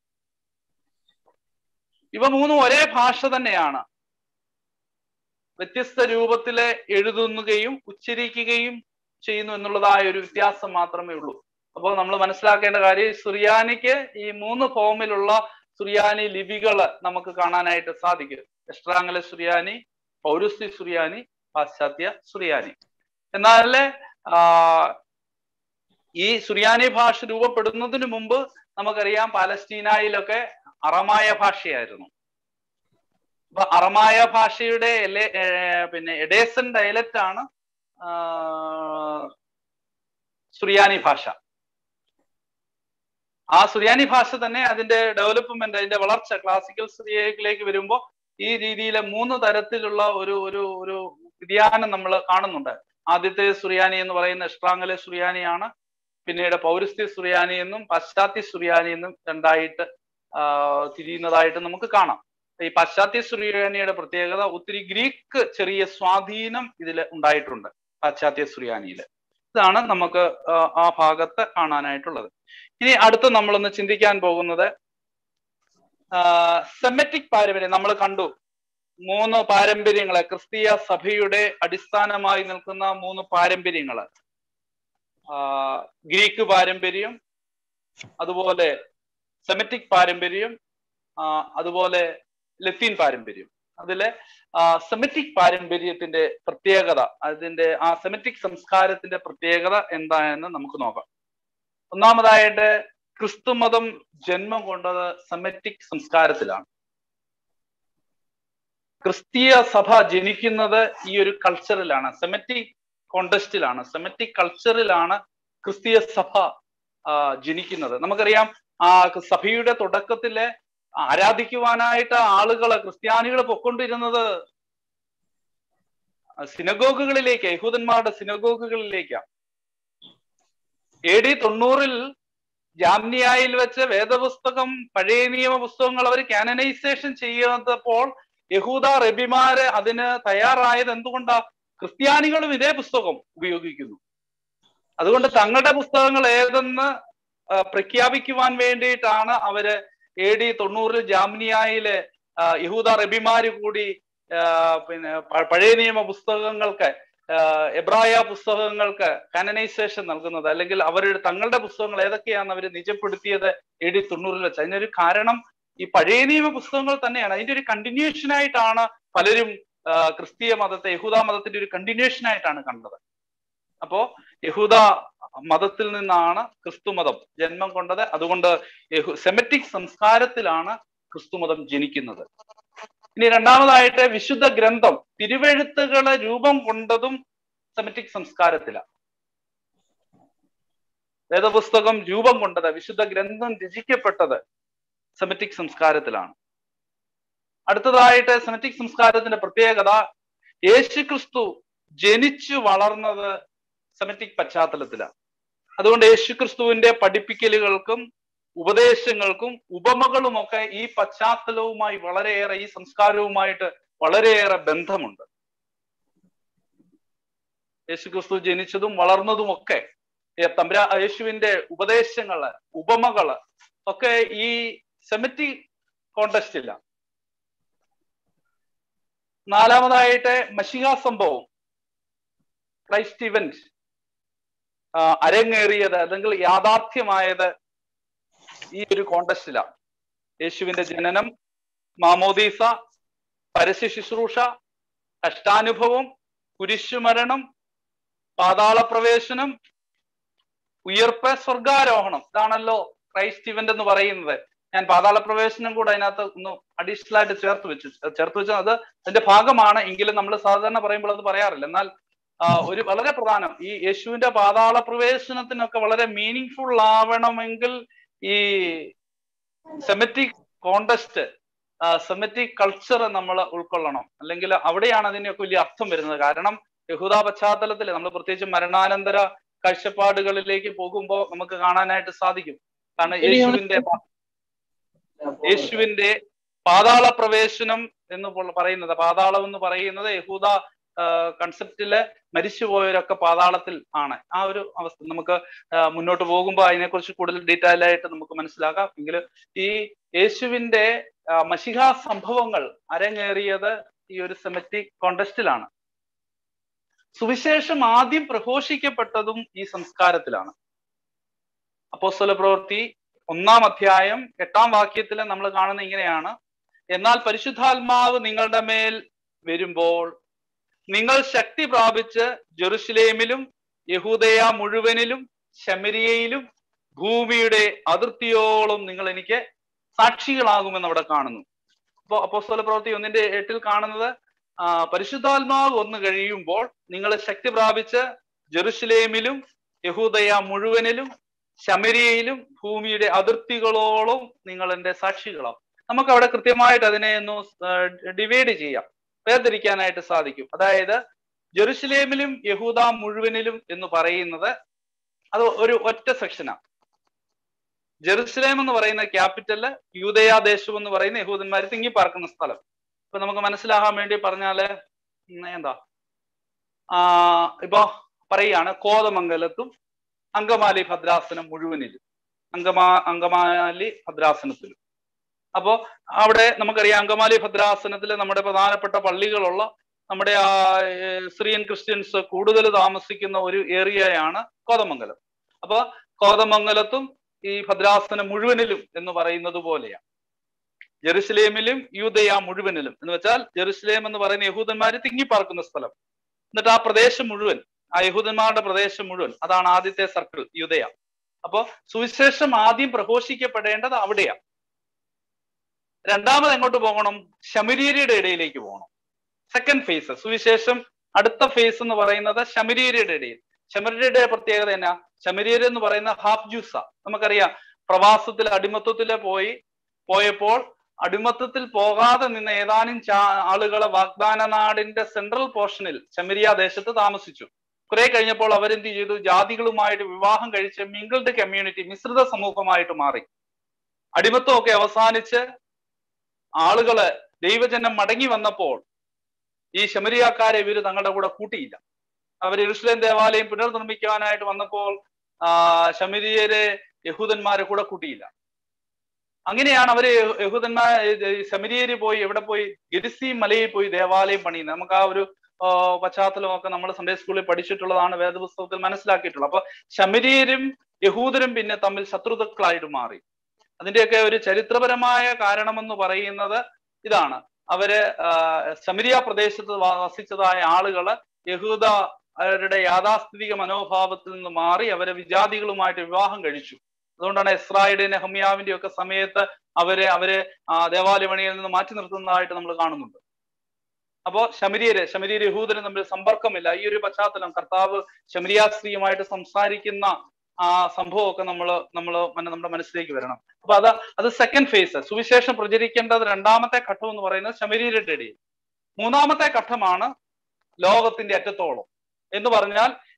ഇവ മൂന്നും ഒരേ ഭാഷ തന്നെയാണ് വ്യത്യസ്ത രൂപത്തില് എഴുതുകയും ഉച്ചരിക്കുകയും ചെയ്യുന്നു എന്നുള്ളതായ ഒരു വ്യത്യാസം മാത്രമേ ഉള്ളൂ അപ്പോൾ നമ്മൾ മനസ്സിലാക്കേണ്ട കാര്യം സുറിയാനിക്ക് ഈ മൂന്ന് ഫോമിലുള്ള സുറിയാനി ലിപികൾ നമുക്ക് കാണാനായിട്ട് സാധിക്കും എസ്ട്രാങ്ങല സുറിയാനി പൗരസ്ത്യ സുറിയാനി പാശ്ചാത്യ സുറിയാനി എന്നാൽ ഈ സുറിയാനി ഭാഷ രൂപപ്പെടുന്നതിന് മുമ്പ് നമുക്കറിയാം പാലസ്റ്റീനായിലൊക്കെ അറമായ ഭാഷയായിരുന്നു അപ്പൊ അറമായ ഭാഷയുടെ എലെ പിന്നെ എഡേസൻ ഡയലക്റ്റ് ആണ് സുറിയാനി ഭാഷ ആ സുറിയാനി ഭാഷ തന്നെ അതിന്റെ ഡെവലപ്മെന്റ് അതിന്റെ വളർച്ച ക്ലാസിക്കൽ സുറിയയിലേക്ക് വരുമ്പോൾ ഈ രീതിയിലെ മൂന്ന് തരത്തിലുള്ള ഒരു ഒരു ഒരു വ്യതിയാനം നമ്മൾ കാണുന്നുണ്ട് ആദ്യത്തെ സുറിയാനി എന്ന് പറയുന്ന ഇഷ്ട്രാങ്കലെ സുറിയാനിയാണ് പിന്നീട് പൗരസ്ത്യ സുറിയാനി എന്നും പാശ്ചാത്യ സുറിയാനി എന്നും രണ്ടായിട്ട് തിരിയുന്നതായിട്ട് നമുക്ക് കാണാം ഈ പാശ്ചാത്യ സുറിയാനിയുടെ പ്രത്യേകത ഒത്തിരി ഗ്രീക്ക് ചെറിയ സ്വാധീനം ഇതിൽ ഉണ്ടായിട്ടുണ്ട് പാശ്ചാത്യ സുറിയാനിയിൽ ഇതാണ് നമുക്ക് ആ ഭാഗത്ത് കാണാനായിട്ടുള്ളത് ഇനി അടുത്ത് നമ്മളൊന്ന് ചിന്തിക്കാൻ പോകുന്നത് സെമറ്റിക് പാരമ്പര്യം നമ്മൾ കണ്ടു മൂന്ന് പാരമ്പര്യങ്ങള് ക്രിസ്തീയ സഭയുടെ അടിസ്ഥാനമായി നിൽക്കുന്ന മൂന്ന് പാരമ്പര്യങ്ങള് ഗ്രീക്ക് പാരമ്പര്യം അതുപോലെ സെമറ്റിക് പാരമ്പര്യം അതുപോലെ ലത്തീൻ പാരമ്പര്യം അതിലെ സെമറ്റിക് പാരമ്പര്യത്തിന്റെ പ്രത്യേകത അതിന്റെ ആ സെമറ്റിക് സംസ്കാരത്തിന്റെ പ്രത്യേകത എന്താണെന്ന് നമുക്ക് നോക്കാം ഒന്നാമതായിട്ട് ക്രിസ്തുമതം ജന്മം കൊണ്ടത് സെമറ്റിക് സംസ്കാരത്തിലാണ് ക്രിസ്തീയ സഭ ജനിക്കുന്നത് ഈ ഒരു കൾച്ചറിലാണ് സെമറ്റിക് കോണ്ടസ്റ്റിലാണ് സെമറ്റിക് കൾച്ചറിലാണ് ക്രിസ്തീയ സഭ ജനിക്കുന്നത് നമുക്കറിയാം ആ സഭയുടെ തുടക്കത്തിലെ ആരാധിക്കുവാനായിട്ട് ആളുകള് ക്രിസ്ത്യാനികൾ പൊക്കൊണ്ടിരുന്നത് സിനഗോഗുകളിലേക്ക് യഹൂദന്മാരുടെ സിനഗോഗുകളിലേക്കാണ് എ ഡി തൊണ്ണൂറിൽ ജാമ്നിയായിൽ വെച്ച് വേദപുസ്തകം പഴയ നിയമ പുസ്തകങ്ങൾ അവർ കാനനൈസേഷൻ ചെയ്തപ്പോൾ യഹൂദ റബിമാര് അതിന് തയ്യാറായത് എന്തുകൊണ്ടാ ക്രിസ്ത്യാനികളും ഇതേ പുസ്തകം ഉപയോഗിക്കുന്നു അതുകൊണ്ട് തങ്ങളുടെ പുസ്തകങ്ങൾ ഏതെന്ന് പ്രഖ്യാപിക്കുവാൻ വേണ്ടിയിട്ടാണ് അവര് എ ഡി തൊണ്ണൂറിൽ ജാമ്നിയായിലെ യഹൂദ റബിമാര് കൂടി പിന്നെ പഴയ നിയമ പുസ്തകങ്ങൾക്ക് എബ്രായ പുസ്തകങ്ങൾക്ക് കാനനൈസേഷൻ നൽകുന്നത് അല്ലെങ്കിൽ അവരുടെ തങ്ങളുടെ പുസ്തകങ്ങൾ ഏതൊക്കെയാണെന്ന് അവർ നിജപ്പെടുത്തിയത് എ ഡി തൊണ്ണൂറിൽ വെച്ച് അതിനൊരു കാരണം ഈ പഴയ നിയമ പുസ്തകങ്ങൾ തന്നെയാണ് അതിന്റെ ഒരു കണ്ടിന്യൂഷൻ ആയിട്ടാണ് പലരും ക്രിസ്തീയ മതത്തെ യഹൂദ മതത്തിന്റെ ഒരു കണ്ടിന്യൂഷൻ ആയിട്ടാണ് കണ്ടത് അപ്പോ യഹൂദ മതത്തിൽ നിന്നാണ് ക്രിസ്തുമതം ജന്മം കൊണ്ടത് അതുകൊണ്ട് സെമറ്റിക് സംസ്കാരത്തിലാണ് ക്രിസ്തുമതം ജനിക്കുന്നത് ഇനി രണ്ടാമതായിട്ട് വിശുദ്ധ ഗ്രന്ഥം തിരുവെഴുത്തുകള് രൂപം കൊണ്ടതും സെമറ്റിക് സംസ്കാരത്തിലാണ് വേദപുസ്തകം രൂപം കൊണ്ടത് വിശുദ്ധ ഗ്രന്ഥം രചിക്കപ്പെട്ടത് സെമറ്റിക് സംസ്കാരത്തിലാണ് അടുത്തതായിട്ട് സെമറ്റിക് സംസ്കാരത്തിന്റെ പ്രത്യേകത യേശു ക്രിസ്തു ജനിച്ചു വളർന്നത് സെമറ്റിക് പശ്ചാത്തലത്തിലാണ് അതുകൊണ്ട് യേശു ക്രിസ്തുവിന്റെ പഠിപ്പിക്കലുകൾക്കും ഉപദേശങ്ങൾക്കും ഉപമകളുമൊക്കെ ഈ പശ്ചാത്തലവുമായി വളരെയേറെ ഈ സംസ്കാരവുമായിട്ട് വളരെയേറെ ബന്ധമുണ്ട് യേശുക്രിസ്തു ജനിച്ചതും വളർന്നതും ഒക്കെ തമ്പുരാ യേശുവിന്റെ ഉപദേശങ്ങള് ഉപമകള് ഒക്കെ ഈ സെമിറ്റിക് കോണ്ടസ്റ്റില്ല നാലാമതായിട്ട് മഷിക സംഭവം ക്രൈസ്റ്റ് ഇവന്റ് അരങ്ങേറിയത് അല്ലെങ്കിൽ യാഥാർത്ഥ്യമായത് ഈ ഒരു കോണ്ടസ്റ്റിലാണ് യേശുവിന്റെ ജനനം മാമോദീസ പരസ്യ ശുശ്രൂഷ കഷ്ടാനുഭവം കുരിശുമരണം പാതാളപ്രവേശനം ഉയർപ്പ് സ്വർഗാരോഹണം ഇതാണല്ലോ ക്രൈസ്റ്റ് ഇവന്റ് എന്ന് പറയുന്നത് ഞാൻ പാതാള പ്രവേശനം കൂടെ അതിനകത്ത് ഒന്ന് അഡീഷണൽ ആയിട്ട് ചേർത്ത് വെച്ചു ചേർത്ത് വെച്ചാൽ അത് അതിന്റെ ഭാഗമാണ് എങ്കിലും നമ്മൾ സാധാരണ പറയുമ്പോൾ അത് പറയാറില്ല എന്നാൽ ഒരു വളരെ പ്രധാനം ഈ യേശുവിന്റെ പാതാള പ്രവേശനത്തിനൊക്കെ വളരെ മീനിങ് ഫുൾ ആവണമെങ്കിൽ ഈ സെമറ്റിക് കോണ്ടസ്റ്റ് സെമറ്റിക് കൾച്ചർ നമ്മൾ ഉൾക്കൊള്ളണം അല്ലെങ്കിൽ അവിടെയാണ് അതിനൊക്കെ വലിയ അർത്ഥം വരുന്നത് കാരണം യഹൂദ പശ്ചാത്തലത്തിൽ നമ്മൾ പ്രത്യേകിച്ച് മരണാനന്തര കാഴ്ചപ്പാടുകളിലേക്ക് പോകുമ്പോൾ നമുക്ക് കാണാനായിട്ട് സാധിക്കും കാരണം യേശുവിന്റെ യേശുവിന്റെ പാതാള പ്രവേശനം എന്ന് പറയുന്നത് പാതാളം എന്ന് പറയുന്നത് യഹൂദ കൺസെപ്റ്റില് മരിച്ചുപോയവരൊക്കെ പാതാളത്തിൽ ആണ് ആ ഒരു അവസ്ഥ നമുക്ക് മുന്നോട്ട് പോകുമ്പോൾ അതിനെക്കുറിച്ച് കൂടുതൽ ഡീറ്റെയിൽ ആയിട്ട് നമുക്ക് മനസ്സിലാക്കാം എങ്കിലും ഈ യേശുവിന്റെ മഷിഹ സംഭവങ്ങൾ അരങ്ങേറിയത് ഈ ഒരു സെമറ്റിക് കോണ്ടസ്റ്റിലാണ് സുവിശേഷം ആദ്യം പ്രഘോഷിക്കപ്പെട്ടതും ഈ സംസ്കാരത്തിലാണ് അപ്പോസ്തല പ്രവൃത്തി ഒന്നാം അധ്യായം എട്ടാം വാക്യത്തിൽ നമ്മൾ കാണുന്ന ഇങ്ങനെയാണ് എന്നാൽ പരിശുദ്ധാത്മാവ് നിങ്ങളുടെ മേൽ വരുമ്പോൾ നിങ്ങൾ ശക്തി പ്രാപിച്ച് ജെറുസലേമിലും യഹൂദയ മുഴുവനിലും ശമരിയയിലും ഭൂമിയുടെ അതിർത്തിയോളം നിങ്ങൾ എനിക്ക് സാക്ഷികളാകുമെന്ന് അവിടെ കാണുന്നു അപ്പോ അപ്പോസ്തല പ്രവൃത്തി ഒന്നിന്റെ എട്ടിൽ കാണുന്നത് പരിശുദ്ധാത്മാവ് ഒന്ന് കഴിയുമ്പോൾ നിങ്ങൾ ശക്തി പ്രാപിച്ച് ജെറുസലേമിലും യഹൂദയ മുഴുവനിലും ശമരിയയിലും ഭൂമിയുടെ അതിർത്തികളോളം നിങ്ങൾ എൻ്റെ സാക്ഷികളാവും നമുക്ക് അവിടെ കൃത്യമായിട്ട് അതിനെ ഒന്ന് ഡിവൈഡ് ചെയ്യാം വേർതിരിക്കാനായിട്ട് സാധിക്കും അതായത് ജെറുസലേമിലും യഹൂദ മുഴുവനിലും എന്ന് പറയുന്നത് അത് ഒരു ഒറ്റ സെക്ഷനാണ് ജെറുസലേം എന്ന് പറയുന്ന ക്യാപിറ്റല് യൂതയാ ദേശം എന്ന് പറയുന്ന യഹൂദന്മാർ തിങ്ങി പാർക്കുന്ന സ്ഥലം ഇപ്പൊ നമുക്ക് മനസ്സിലാകാൻ വേണ്ടി പറഞ്ഞാല് എന്താ ആ ഇപ്പൊ പറയാണ് കോതമംഗലത്തും അങ്കമാലി ഭദ്രാസനം മുഴുവനിലും അങ്കമാ അങ്കമാലി ഭദ്രാസനത്തിലും അപ്പോ അവിടെ നമുക്കറിയാം അങ്കമാലി ഭദ്രാസനത്തിൽ നമ്മുടെ പ്രധാനപ്പെട്ട പള്ളികളുള്ള നമ്മുടെ ആ സിറിയൻ ക്രിസ്ത്യൻസ് കൂടുതൽ താമസിക്കുന്ന ഒരു ഏരിയയാണ് കോതമംഗലം അപ്പൊ കോതമംഗലത്തും ഈ ഭദ്രാസനം മുഴുവനിലും എന്ന് പറയുന്നത് പോലെയാണ് ജെറുസലേമിലും യൂതയ മുഴുവനിലും എന്ന് വെച്ചാൽ ജെറുസലേം എന്ന് പറയുന്ന യഹൂദന്മാര് തിങ്ങിപ്പാർക്കുന്ന സ്ഥലം എന്നിട്ട് ആ പ്രദേശം മുഴുവൻ ആ യഹൂദന്മാരുടെ പ്രദേശം മുഴുവൻ അതാണ് ആദ്യത്തെ സർക്കിൾ യുദയ അപ്പോ സുവിശേഷം ആദ്യം പ്രഘോഷിക്കപ്പെടേണ്ടത് അവിടെയാണ് രണ്ടാമത് എങ്ങോട്ട് പോകണം ശമരീരിയുടെ ഇടയിലേക്ക് പോകണം സെക്കൻഡ് ഫേസ് സുവിശേഷം അടുത്ത ഫേസ് എന്ന് പറയുന്നത് ശമരീരിയുടെ ഇടയിൽ ശമരിയുടെ പ്രത്യേകത എന്നാ ശമരീര് എന്ന് പറയുന്ന ഹാഫ് ജ്യൂസ നമുക്കറിയാം പ്രവാസത്തിൽ അടിമത്വത്തില് പോയി പോയപ്പോൾ അടിമത്തത്തിൽ പോകാതെ നിന്ന ഏതാനും ആളുകളെ വാഗ്ദാന നാടിന്റെ സെൻട്രൽ പോർഷനിൽ ശമരിയ ദേശത്ത് താമസിച്ചു കുറെ കഴിഞ്ഞപ്പോൾ അവരെന്ത് ചെയ്തു ജാതികളുമായിട്ട് വിവാഹം കഴിച്ച് മിങ്കിൾഡ് കമ്മ്യൂണിറ്റി മിശ്രിത സമൂഹമായിട്ട് മാറി അടിമത്വമൊക്കെ അവസാനിച്ച് ആളുകള് ദൈവജനം മടങ്ങി വന്നപ്പോൾ ഈ ശമരിയാക്കാരെ ഇവര് തങ്ങളുടെ കൂടെ കൂട്ടിയില്ല അവർ യെരുസലേം ദേവാലയം പുനർനിർമ്മിക്കാനായിട്ട് വന്നപ്പോൾ ആ ശമരിയരെ യഹൂദന്മാരെ കൂടെ കൂട്ടിയില്ല അങ്ങനെയാണ് അവര് യഹൂദന്മാർ ശമരിയര് പോയി എവിടെ പോയി ഗിരിസി മലയിൽ പോയി ദേവാലയം പണിയുന്നത് നമുക്ക് ആ ഒരു പശ്ചാത്തലമൊക്കെ നമ്മൾ സൺഡേ സ്കൂളിൽ പഠിച്ചിട്ടുള്ളതാണ് വേദപുസ്തകത്തിൽ മനസ്സിലാക്കിയിട്ടുള്ളത് അപ്പൊ ശമരിയരും യഹൂദരും പിന്നെ തമ്മിൽ ശത്രുതക്കളായിട്ട് മാറി അതിന്റെയൊക്കെ ഒരു ചരിത്രപരമായ കാരണമെന്ന് പറയുന്നത് ഇതാണ് അവര് ശമരിയ പ്രദേശത്ത് വസിച്ചതായ ആളുകള് യഹൂദ അവരുടെ യാഥാസ്ഥിതിക മനോഭാവത്തിൽ നിന്ന് മാറി അവരെ വിജാതികളുമായിട്ട് വിവാഹം കഴിച്ചു അതുകൊണ്ടാണ് ഇസ്രായേലിന്റെ നെഹമ്യാവിന്റെ ഒക്കെ സമയത്ത് അവരെ അവരെ ദേവാലയമണിയിൽ നിന്ന് മാറ്റി നിർത്തുന്നതായിട്ട് നമ്മൾ കാണുന്നുണ്ട് അപ്പോ ശമരിയര് ശമരിയര് യഹൂദരും തമ്മിൽ സമ്പർക്കമില്ല ഈ ഒരു പശ്ചാത്തലം കർത്താവ് ശമരിയ സ്ത്രീയുമായിട്ട് സംസാരിക്കുന്ന ആ സംഭവമൊക്കെ നമ്മൾ നമ്മൾ നമ്മുടെ മനസ്സിലേക്ക് വരണം അപ്പൊ അത് അത് സെക്കൻഡ് ഫേസ് സുവിശേഷം പ്രചരിക്കേണ്ടത് രണ്ടാമത്തെ ഘട്ടം എന്ന് പറയുന്നത് ശമരീരുടെ ഇടയിൽ മൂന്നാമത്തെ ഘട്ടമാണ് ലോകത്തിന്റെ അറ്റത്തോളം എന്ന് പറഞ്ഞാൽ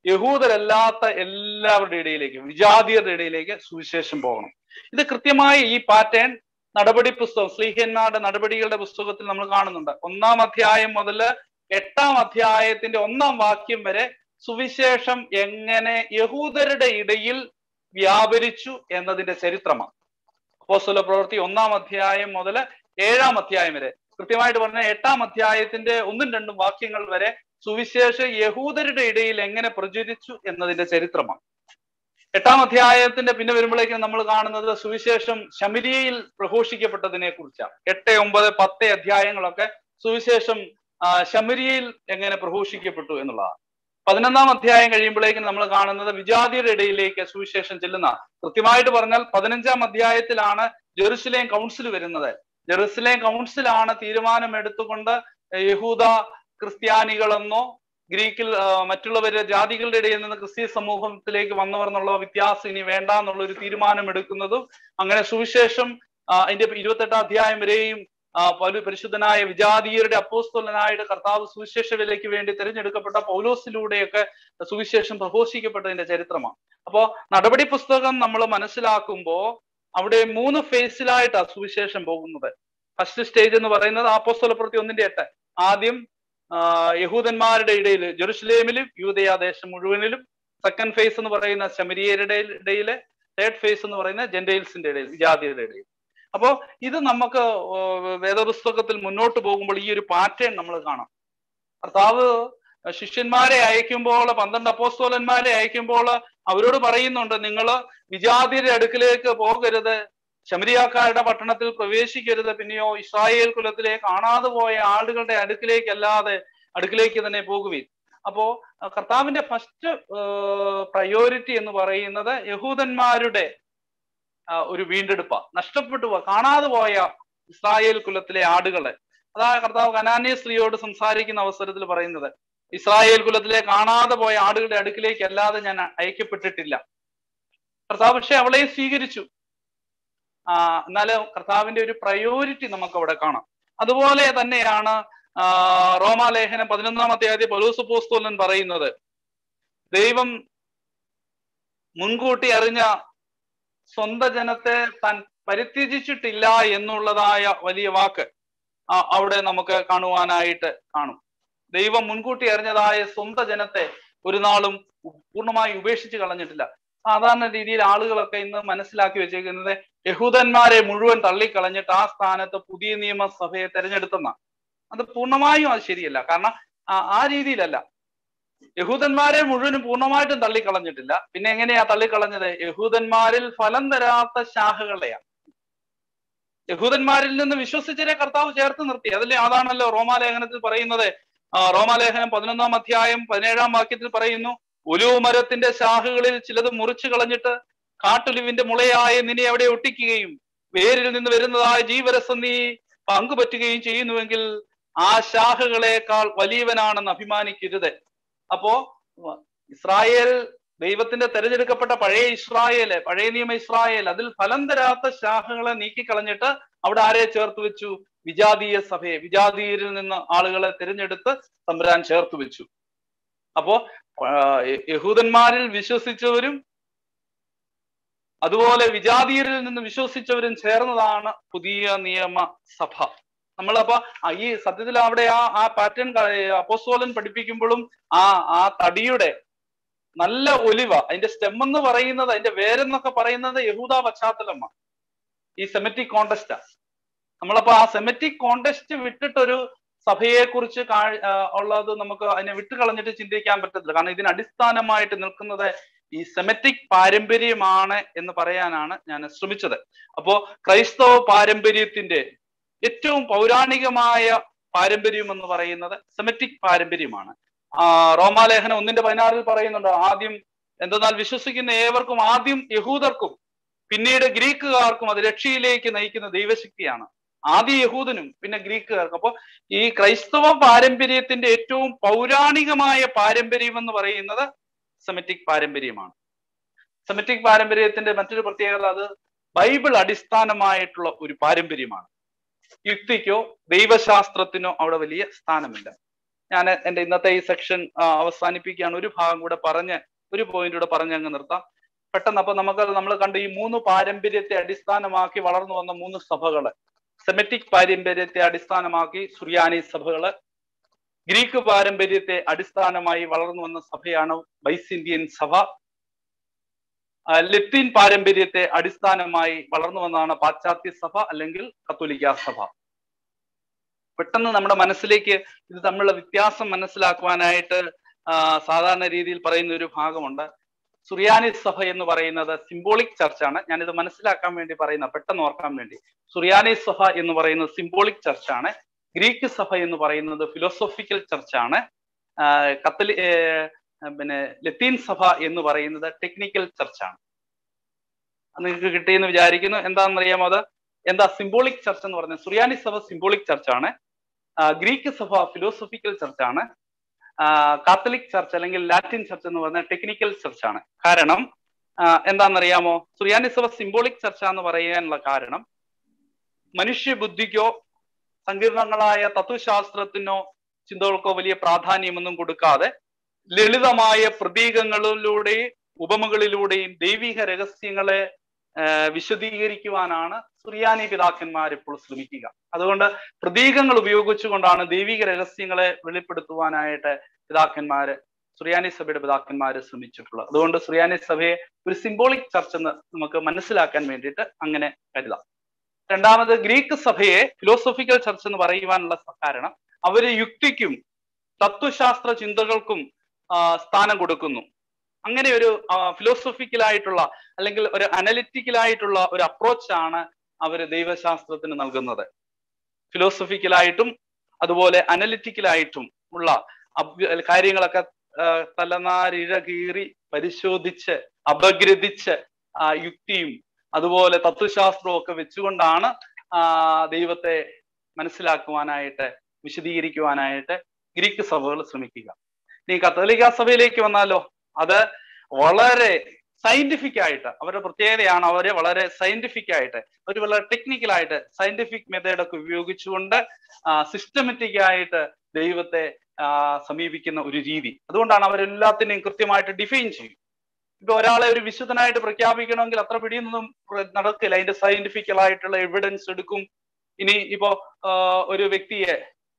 യഹൂദരല്ലാത്ത എല്ലാവരുടെ ഇടയിലേക്ക് വിജാതിയരുടെ ഇടയിലേക്ക് സുവിശേഷം പോകണം ഇത് കൃത്യമായി ഈ പാറ്റേൺ നടപടി പുസ്തകം സ്ലീഹന്മാരുടെ നടപടികളുടെ പുസ്തകത്തിൽ നമ്മൾ കാണുന്നുണ്ട് ഒന്നാം അധ്യായം മുതൽ എട്ടാം അധ്യായത്തിന്റെ ഒന്നാം വാക്യം വരെ സുവിശേഷം എങ്ങനെ യഹൂദരുടെ ഇടയിൽ വ്യാപരിച്ചു എന്നതിന്റെ ചരിത്രമാണ് അപ്പോസ്തല പ്രവൃത്തി ഒന്നാം അധ്യായം മുതൽ ഏഴാം അധ്യായം വരെ കൃത്യമായിട്ട് പറഞ്ഞാൽ എട്ടാം അധ്യായത്തിന്റെ ഒന്നും രണ്ടും വാക്യങ്ങൾ വരെ സുവിശേഷം യഹൂദരുടെ ഇടയിൽ എങ്ങനെ പ്രചരിച്ചു എന്നതിന്റെ ചരിത്രമാണ് എട്ടാം അധ്യായത്തിന്റെ പിന്നെ വരുമ്പോഴേക്കും നമ്മൾ കാണുന്നത് സുവിശേഷം ശമിരിയയിൽ പ്രഘോഷിക്കപ്പെട്ടതിനെ കുറിച്ചാണ് എട്ട് ഒമ്പത് പത്ത് അധ്യായങ്ങളൊക്കെ സുവിശേഷം ആ, ശമരിയയിൽ എങ്ങനെ പ്രഘോഷിക്കപ്പെട്ടു എന്നുള്ളതാണ് പതിനൊന്നാം അധ്യായം കഴിയുമ്പോഴേക്കും നമ്മൾ കാണുന്നത് വിജാതിയുടെ ഇടയിലേക്ക് സുവിശേഷം ചെല്ലുന്ന കൃത്യമായിട്ട് പറഞ്ഞാൽ പതിനഞ്ചാം അധ്യായത്തിലാണ് ജെറുസലേം കൗൺസിൽ വരുന്നത് ജെറുസലേം കൗൺസിലാണ് തീരുമാനം എടുത്തുകൊണ്ട് യഹൂദ ക്രിസ്ത്യാനികളെന്നോ ഗ്രീക്കിൽ ആ, മറ്റുള്ളവര് ജാതികളുടെ ഇടയിൽ നിന്ന് ക്രിസ്തീയ സമൂഹത്തിലേക്ക് വന്നവർ എന്നുള്ള വ്യത്യാസം ഇനി വേണ്ട എന്നുള്ള ഒരു തീരുമാനം എടുക്കുന്നതും അങ്ങനെ സുവിശേഷം ആ, അതിന്റെ ഇരുപത്തെട്ടാം അധ്യായം വരെയും ആ, പൗല- പരിശുദ്ധനായ വിജാതീയരുടെ അപ്പോസ്തലനായിട്ട് കർത്താവ് സുവിശേഷ വിലയ്ക്ക് വേണ്ടി തിരഞ്ഞെടുക്കപ്പെട്ട പൗലോസിലൂടെയൊക്കെ സുവിശേഷം പ്രഘോഷിക്കപ്പെട്ടതിന്റെ ചരിത്രമാണ് അപ്പോ നടപടി പുസ്തകം നമ്മൾ മനസ്സിലാക്കുമ്പോ അവിടെ മൂന്ന് ഫേസിലായിട്ടാണ് സുവിശേഷം പോകുന്നത് ഫസ്റ്റ് സ്റ്റേജ് എന്ന് പറയുന്നത് അപ്പോസ്തല പ്രവൃത്തി ഒന്നിന്റെ എട്ട് ആദ്യം ആ, യഹൂദന്മാരുടെ ഇടയിൽ ജെറുസലേമിലും യൂതയാദേശം മുഴുവനിലും സെക്കൻഡ് ഫേസ് എന്ന് പറയുന്ന ശമരിയരുടെ ഇടയില് തേർഡ് ഫേസ് എന്ന് പറയുന്ന ജെന്റൈൽസിന്റെ ഇടയിൽ വിജാതിയുടെ ഇടയിൽ അപ്പോ ഇത് നമുക്ക് ഓ, വേദപുസ്തകത്തിൽ മുന്നോട്ട് പോകുമ്പോൾ ഈ ഒരു പാറ്റേൺ നമ്മൾ കാണാം കർത്താവ് ശിഷ്യന്മാരെ അയക്കുമ്പോൾ പന്ത്രണ്ട് അപ്പോസ്തോലന്മാരെ അയക്കുമ്പോൾ അവരോട് പറയുന്നുണ്ട് നിങ്ങൾ വിജാതിയുടെ അടുക്കിലേക്ക് പോകരുത് ശമരിയാക്കാരുടെ പട്ടണത്തിൽ പ്രവേശിക്കരുത് പിന്നെയോ ഇസ്രായേൽ കുലത്തിലെ കാണാതെ പോയ ആളുകളുടെ അടുക്കിലേക്കല്ലാതെ അടുക്കിലേക്ക് തന്നെ പോകുവിൻ അപ്പോ അഹ് കർത്താവിന്റെ ഫസ്റ്റ് പ്രയോറിറ്റി എന്ന് പറയുന്നത് യഹൂദന്മാരുടെ ആ, ഒരു വീണ്ടെടുപ്പ നഷ്ടപ്പെട്ടു പോയ കാണാതെ പോയ ഇസ്രായേൽ കുലത്തിലെ ആടുകളെ അതാ കർത്താവ് കനാന്യ സ്ത്രീയോട് സംസാരിക്കുന്ന അവസരത്തിൽ പറയുന്നത് ഇസ്രായേൽ കുലത്തിലെ കാണാതെ പോയ ആടുകളുടെ അടുക്കിലേക്ക് അല്ലാതെ ഞാൻ അയക്കപ്പെട്ടിട്ടില്ല കർത്താവ് പക്ഷെ അവളെയും സ്വീകരിച്ചു ആ എന്നാല് കർത്താവിന്റെ ഒരു പ്രയോറിറ്റി നമുക്ക് അവിടെ കാണാം അതുപോലെ തന്നെയാണ് ആ, റോമാലേഖനം പതിനൊന്നാം അധ്യായത്തിൽ പൗലോസ് പോസ്തോലൻ പറയുന്നത് ദൈവം മുൻകൂട്ടി അറിഞ്ഞ സ്വന്തം ജനത്തെ താൻ പരിത്യജിച്ചിട്ടില്ല എന്നുള്ളതായ വലിയ വാക്ക് ആ, അവിടെ നമുക്ക് കാണുവാനായിട്ട് കാണും ദൈവം മുൻകൂട്ടി അറിഞ്ഞതായ സ്വന്തം ജനത്തെ ഒരു നാളും പൂർണ്ണമായി ഉപേക്ഷിച്ച് കളഞ്ഞിട്ടില്ല സാധാരണ രീതിയിൽ ആളുകളൊക്കെ ഇന്ന് മനസ്സിലാക്കി വെച്ചേക്കുന്നത് യഹൂദന്മാരെ മുഴുവൻ തള്ളിക്കളഞ്ഞിട്ട് ആ സ്ഥാനത്ത് പുതിയ നിയമസഭയെ തെരഞ്ഞെടുത്തെന്ന അത് പൂർണ്ണമായും അത് ശരിയല്ല കാരണം ആ- ആ രീതിയിലല്ല യഹൂദന്മാരെ മുഴുവനും പൂർണ്ണമായിട്ടും തള്ളിക്കളഞ്ഞിട്ടില്ല പിന്നെ എങ്ങനെയാ തള്ളിക്കളഞ്ഞത് യഹൂദന്മാരിൽ ഫലം തരാത്ത ശാഖകളെയാണ് യഹൂദന്മാരിൽ നിന്ന് വിശ്വസിച്ചരെ കർത്താവ് ചേർത്ത് നിർത്തി അതിലെ അതാണല്ലോ റോമാലേഖനത്തിൽ പറയുന്നത് ആ, റോമാലേഖനം പതിനൊന്നാം അധ്യായം പതിനേഴാം വാക്യത്തിൽ പറയുന്നു ഒലിവ് മരത്തിന്റെ ശാഖകളിൽ ചിലത് മുറിച്ചു കളഞ്ഞിട്ട് കാട്ടുലിവിന്റെ മുളയായ നിന്നെ അവിടെ ഒട്ടിക്കുകയും വേരിൽ നിന്ന് വരുന്നതായ ജീവരസം നീ പങ്കുപറ്റുകയും ചെയ്യുന്നുവെങ്കിൽ ആ ശാഖകളെക്കാൾ വലിയവനാണെന്ന് അഭിമാനിക്കരുത് അപ്പോ വ- ഇസ്രായേൽ ദൈവത്തിന്റെ തെരഞ്ഞെടുക്കപ്പെട്ട പഴയ ഇസ്രായേല് പഴയ നിയമ ഇസ്രായേൽ അതിൽ ഫലം തരാത്ത ശാഖകളെ നീക്കിക്കളഞ്ഞിട്ട് അവിടെ ആരെ ചേർത്ത് വെച്ചു വിജാതീയ സഭയെ വിജാതീയരിൽ നിന്ന് ആളുകളെ തിരഞ്ഞെടുത്ത് തമ്പുരാൻ ചേർത്ത് വെച്ചു അപ്പോ ആ, യ- യഹൂദന്മാരിൽ വിശ്വസിച്ചവരും അതുപോലെ വിജാതീയരിൽ നിന്ന് വിശ്വസിച്ചവരും ചേർന്നതാണ് പുതിയ നിയമ സഭ നമ്മളപ്പോ ആ ഈ സത്യത്തിൽ അവിടെ ആ ആ പാറ്റേൺ അപ്പോസ്തോലൻ പഠിപ്പിക്കുമ്പോഴും ആ ആ തടിയുടെ നല്ല ഒലിവ അതിന്റെ സ്റ്റെം എന്ന് പറയുന്നത് അതിന്റെ വേരെന്നൊക്കെ പറയുന്നത് യഹൂദ പശ്ചാത്തലമാണ് ഈ സെമറ്റിക് കോണ്ടസ്റ്റാ നമ്മളപ്പോ ആ സെമറ്റിക് കോണ്ടസ്റ്റ് വിട്ടിട്ടൊരു സഭയെ കുറിച്ച് ഉള്ളത് നമുക്ക് അതിനെ വിട്ടുകളഞ്ഞിട്ട് ചിന്തിക്കാൻ പറ്റത്തില്ല കാരണം ഇതിന് അടിസ്ഥാനമായിട്ട് നിൽക്കുന്നത് ഈ സെമറ്റിക് പാരമ്പര്യമാണ് എന്ന് പറയാനാണ് ഞാൻ ശ്രമിച്ചത് അപ്പോ ക്രൈസ്തവ പാരമ്പര്യത്തിന്റെ ഏറ്റവും പൗരാണികമായ പാരമ്പര്യം എന്ന് പറയുന്നത് സെമറ്റിക് പാരമ്പര്യമാണ് ആ റോമാലേഖനം ഒന്നിന്റെ പതിനാറിൽ പറയുന്നുണ്ട് ആദ്യം എന്തെന്നാൽ വിശ്വസിക്കുന്ന ഏവർക്കും ആദ്യം യഹൂദർക്കും പിന്നീട് ഗ്രീക്കുകാർക്കും അത് രക്ഷയിലേക്ക് നയിക്കുന്ന ദൈവശക്തിയാണ് ആദ്യ യഹൂദനും പിന്നെ ഗ്രീക്കുകാർക്കും അപ്പൊ ഈ ക്രൈസ്തവ പാരമ്പര്യത്തിന്റെ ഏറ്റവും പൗരാണികമായ പാരമ്പര്യം എന്ന് പറയുന്നത് സെമറ്റിക് പാരമ്പര്യമാണ് സെമറ്റിക് പാരമ്പര്യത്തിന്റെ മറ്റൊരു പ്രത്യേകത അത് ബൈബിൾ അടിസ്ഥാനമായിട്ടുള്ള ഒരു പാരമ്പര്യമാണ് യുക്തിക്കോ ദൈവശാസ്ത്രത്തിനോ അവിടെ വലിയ സ്ഥാനമില്ല ഞാൻ എൻ്റെ ഇന്നത്തെ ഈ സെക്ഷൻ അവസാനിപ്പിക്കുകയാണ് ഒരു ഭാഗം കൂടെ പറഞ്ഞ് ഒരു പോയിന്റ് കൂടെ പറഞ്ഞ് അങ്ങ് നിർത്താം പെട്ടെന്ന് അപ്പൊ നമുക്ക് നമ്മൾ കണ്ട ഈ മൂന്ന് പാരമ്പര്യത്തെ അടിസ്ഥാനമാക്കി വളർന്നു വന്ന മൂന്ന് സഭകള് സെമറ്റിക് പാരമ്പര്യത്തെ അടിസ്ഥാനമാക്കി സുറിയാനി സഭകള് ഗ്രീക്ക് പാരമ്പര്യത്തെ അടിസ്ഥാനമായി വളർന്നു വന്ന സഭയാണ് ബൈസിന്ത്യൻ സഭ ലത്തീൻ പാരമ്പര്യത്തെ അടിസ്ഥാനമായി വളർന്നു വന്നതാണ് പാശ്ചാത്യ സഭ അല്ലെങ്കിൽ കത്തോലിക്ക സഭ പെട്ടെന്ന് നമ്മുടെ മനസ്സിലേക്ക് ഇത് തമ്മിലുള്ള വ്യത്യാസം മനസ്സിലാക്കുവാനായിട്ട് സാധാരണ രീതിയിൽ പറയുന്ന ഒരു ഭാഗമുണ്ട് സുറിയാനി സഭ എന്ന് പറയുന്നത് സിംബോളിക് ചർച്ചാണ് ഞാനിത് മനസ്സിലാക്കാൻ വേണ്ടി പറയുന്ന പെട്ടെന്ന് ഓർക്കാൻ വേണ്ടി സുറിയാനി സഭ എന്ന് പറയുന്നത് സിംബോളിക് ചർച്ചാണ് ഗ്രീക്ക് സഭ എന്ന് പറയുന്നത് ഫിലോസോഫിക്കൽ ചർച്ചാണ് കത്തലി പിന്നെ ലത്തീൻ സഭ എന്ന് പറയുന്നത് ടെക്നിക്കൽ ചർച്ചാണ് നിങ്ങൾക്ക് കിട്ടിയെന്ന് വിചാരിക്കുന്നു എന്താണെന്നറിയാമോ അത് എന്താ സിംബോളിക് ചർച്ച് എന്ന് പറഞ്ഞത് സുറിയാനി സഭ സിംബോളിക് ചർച്ചാണ് ഗ്രീക്ക് സഭ ഫിലോസഫിക്കൽ ചർച്ചാണ് കാത്തലിക് ചർച്ച് അല്ലെങ്കിൽ ലാറ്റിൻ ചർച്ച് എന്ന് പറയുന്നത് ടെക്നിക്കൽ ചർച്ചാണ് കാരണം എന്താണെന്നറിയാമോ സുറിയാനി സഭ സിംബോളിക് ചർച്ച എന്ന് പറയാനുള്ള കാരണം മനുഷ്യബുദ്ധിക്കോ സങ്കീർണങ്ങളായ തത്വശാസ്ത്രത്തിനോ ചിന്തകൾക്കോ വലിയ പ്രാധാന്യമൊന്നും കൊടുക്കാതെ ലളിതമായ പ്രതീകങ്ങളിലൂടെയും ഉപമകളിലൂടെയും ദൈവിക രഹസ്യങ്ങളെ വിശദീകരിക്കുവാനാണ് സുറിയാനി പിതാക്കന്മാർ ഇപ്പോൾ ശ്രമിക്കുക അതുകൊണ്ട് പ്രതീകങ്ങൾ ഉപയോഗിച്ചുകൊണ്ടാണ് ദൈവിക രഹസ്യങ്ങളെ വെളിപ്പെടുത്തുവാനായിട്ട് പിതാക്കന്മാര് സുറിയാനി സഭയുടെ പിതാക്കന്മാര് ശ്രമിച്ചിട്ടുള്ളത് അതുകൊണ്ട് സുറിയാനി സഭയെ ഒരു സിംബോളിക് ചർച്ച് എന്ന് നമുക്ക് മനസ്സിലാക്കാൻ വേണ്ടിയിട്ട് അങ്ങനെ കരുതാം രണ്ടാമത് ഗ്രീക്ക് സഭയെ ഫിലോസഫിക്കൽ ചർച്ച് എന്ന് പറയുവാനുള്ള കാരണം അവര് യുക്തിക്കും തത്വശാസ്ത്ര ചിന്തകൾക്കും സ്ഥാനം കൊടുക്കുന്നു അങ്ങനെ ഒരു ഫിലോസഫിക്കലായിട്ടുള്ള അല്ലെങ്കിൽ ഒരു അനലിറ്റിക്കലായിട്ടുള്ള ഒരു അപ്രോച്ചാണ് അവർ ദൈവശാസ്ത്രത്തിന് നൽകുന്നത് ഫിലോസഫിക്കലായിട്ടും അതുപോലെ അനലിറ്റിക്കലായിട്ടും ഉള്ള കാര്യങ്ങളൊക്കെ തലനാരിഴ കീറി പരിശോധിച്ച് അപഗ്രഥിച്ച് യുക്തിയും അതുപോലെ തത്വശാസ്ത്രവും ഒക്കെ വെച്ചുകൊണ്ടാണ് ദൈവത്തെ മനസ്സിലാക്കുവാനായിട്ട് വിശദീകരിക്കുവാനായിട്ട് ഗ്രീക്ക് സഭകൾ ശ്രമിക്കുക ഇനി കത്തോലിക്ക സഭയിലേക്ക് വന്നാലോ അത് വളരെ സയന്റിഫിക് ആയിട്ട് അവരുടെ പ്രത്യേകതയാണ് അവരെ വളരെ സയന്റിഫിക് ആയിട്ട് അവർ വളരെ ടെക്നിക്കൽ ആയിട്ട് സയന്റിഫിക് മെത്തേഡ് ഒക്കെ ഉപയോഗിച്ചുകൊണ്ട് സിസ്റ്റമാറ്റിക് ആയിട്ട് ദൈവത്തെ സമീപിക്കുന്ന ഒരു രീതി അതുകൊണ്ടാണ് അവരെല്ലാത്തിനെയും കൃത്യമായിട്ട് ഡിഫൈൻ ചെയ്യും ഇപ്പൊ ഒരാളെ ഒരു വിശുദ്ധനായിട്ട് പ്രഖ്യാപിക്കണമെങ്കിൽ അത്ര പിടിയൊന്നും നടക്കില്ല അതിന്റെ സയന്റിഫിക്കൽ ആയിട്ടുള്ള എവിഡൻസ് എടുക്കും ഇനി ഇപ്പോ ഒരു വ്യക്തിയെ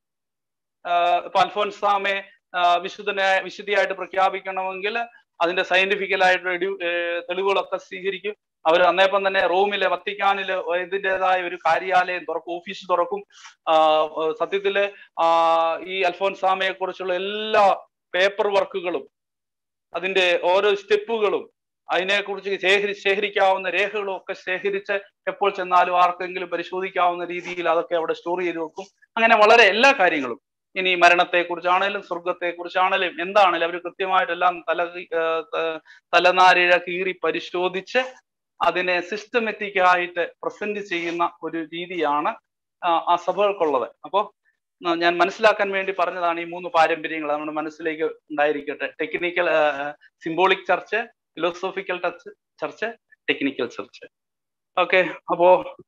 ഇപ്പൊ അൽഫോൻസാമെ വിശുദ്ധനെ വിശുദ്ധിയായിട്ട് പ്രഖ്യാപിക്കണമെങ്കിൽ അതിന്റെ സയന്റിഫിക്കലായിട്ടുള്ള തെളിവുകളൊക്കെ സ്വീകരിക്കും അവർ അന്നേപ്പം തന്നെ റോമിലെ വത്തിക്കാനില് ഇതിൻ്റെതായ ഒരു കാര്യാലയം തുറക്കും ഓഫീസ് തുറക്കും സത്യത്തില് ഈ അൽഫോൻസാമയെ കുറിച്ചുള്ള എല്ലാ പേപ്പർ വർക്കുകളും അതിന്റെ ഓരോ സ്റ്റെപ്പുകളും അതിനെക്കുറിച്ച് ശേഖരി ശേഖരിക്കാവുന്ന രേഖകളും ഒക്കെ ശേഖരിച്ച് എപ്പോൾ ചെന്നാലും ആർക്കെങ്കിലും പരിശോധിക്കാവുന്ന രീതിയിൽ അതൊക്കെ അവിടെ സ്റ്റോർ ചെയ്ത് വെക്കും അങ്ങനെ വളരെ എല്ലാ കാര്യങ്ങളും ഇനി മരണത്തെ കുറിച്ചാണേലും സ്വർഗത്തെ കുറിച്ചാണേലും എന്താണേലും അവർ കൃത്യമായിട്ടെല്ലാം തല തലനാരിഴ കീറി പരിശോധിച്ച് അതിനെ സിസ്റ്റമാറ്റിക് ആയിട്ട് പ്രസന്റ് ചെയ്യുന്ന ഒരു രീതിയാണ് ആ സഭകൾക്കുള്ളത് അപ്പോൾ ഞാൻ മനസ്സിലാക്കാൻ വേണ്ടി പറഞ്ഞതാണ് ഈ മൂന്ന് പാരമ്പര്യങ്ങൾ നമ്മുടെ മനസ്സിലേക്ക് ഉണ്ടായിരിക്കട്ടെ technical symbolic church philosophical touch church technical church okay അപ്പോ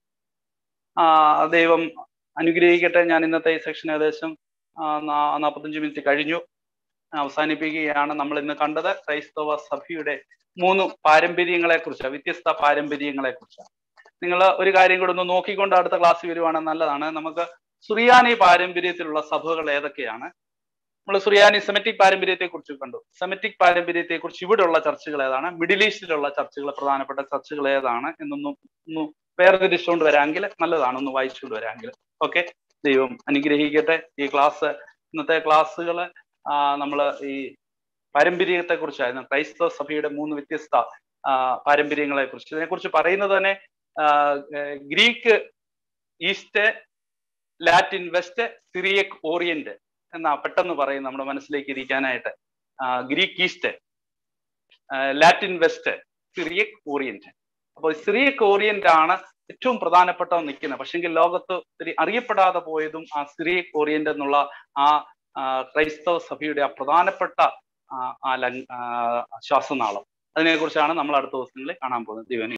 ദൈവം അനുഗ്രഹിക്കട്ടെ ഞാൻ ഇന്നത്തെ ഈ സെക്ഷൻ ഏകദേശം നാൽപ്പത്തഞ്ച് മിനിറ്റ് കഴിഞ്ഞു അവസാനിപ്പിക്കുകയാണ് നമ്മൾ ഇന്ന് കണ്ടത് ക്രൈസ്തവ സഭയുടെ മൂന്ന് പാരമ്പര്യങ്ങളെ കുറിച്ച് വ്യത്യസ്ത പാരമ്പര്യങ്ങളെ കുറിച്ചാണ് നിങ്ങൾ ഒരു കാര്യം കൂടെ ഒന്ന് നോക്കിക്കൊണ്ട് അടുത്ത ക്ലാസ് വരുവാണെങ്കിൽ നല്ലതാണ് നമുക്ക് സുറിയാനി പാരമ്പര്യത്തിലുള്ള സഭകൾ ഏതൊക്കെയാണ് നമ്മൾ സുറിയാനി സെമറ്റിക് പാരമ്പര്യത്തെ കുറിച്ച് കണ്ടു സെമറ്റിക് പാരമ്പര്യത്തെ കുറിച്ച് ഇവിടെയുള്ള ചർച്ചകൾ ഏതാണ് മിഡിൽ ഈസ്റ്റിലുള്ള ചർച്ചകൾ പ്രധാനപ്പെട്ട ചർച്ചകൾ ഏതാണ് എന്നൊന്നും ഒന്ന് വേർതിരിച്ചുകൊണ്ട് വരാമെങ്കിൽ നല്ലതാണ് ഒന്ന് വായിച്ചുകൊണ്ട് വരാമെങ്കിൽ ഓക്കെ ദൈവം അനുഗ്രഹിക്കട്ടെ ഈ ക്ലാസ് ഇന്നത്തെ ക്ലാസ്സുകൾ നമ്മൾ ഈ പാരമ്പര്യത്തെ കുറിച്ചായിരുന്നു ക്രൈസ്തവ സഭയുടെ മൂന്ന് വ്യത്യസ്ത പാരമ്പര്യങ്ങളെ കുറിച്ച് ഇതിനെക്കുറിച്ച് പറയുന്നത് തന്നെ Greek east Latin west Syriac orient എന്നാ പെട്ടെന്ന് പറയും നമ്മുടെ മനസ്സിലേക്ക് ഇരിക്കാനായിട്ട് Greek east Latin west Syriac orient അപ്പോൾ സിറിയക് ഓറിയന്റ് ആണ് ഏറ്റവും പ്രധാനപ്പെട്ട നിൽക്കുന്നത് പക്ഷെങ്കിൽ ലോകത്ത് ഒത്തിരി അറിയപ്പെടാതെ പോയതും ആ സിറിയക് ഓറിയന്റ് എന്നുള്ള ആ ക്രൈസ്തവ സഭയുടെ ആ പ്രധാനപ്പെട്ട ആ ശ്വാസനാളം അതിനെക്കുറിച്ചാണ് നമ്മൾ അടുത്ത ദിവസങ്ങളിൽ കാണാൻ പോകുന്നത് ദൈവനെ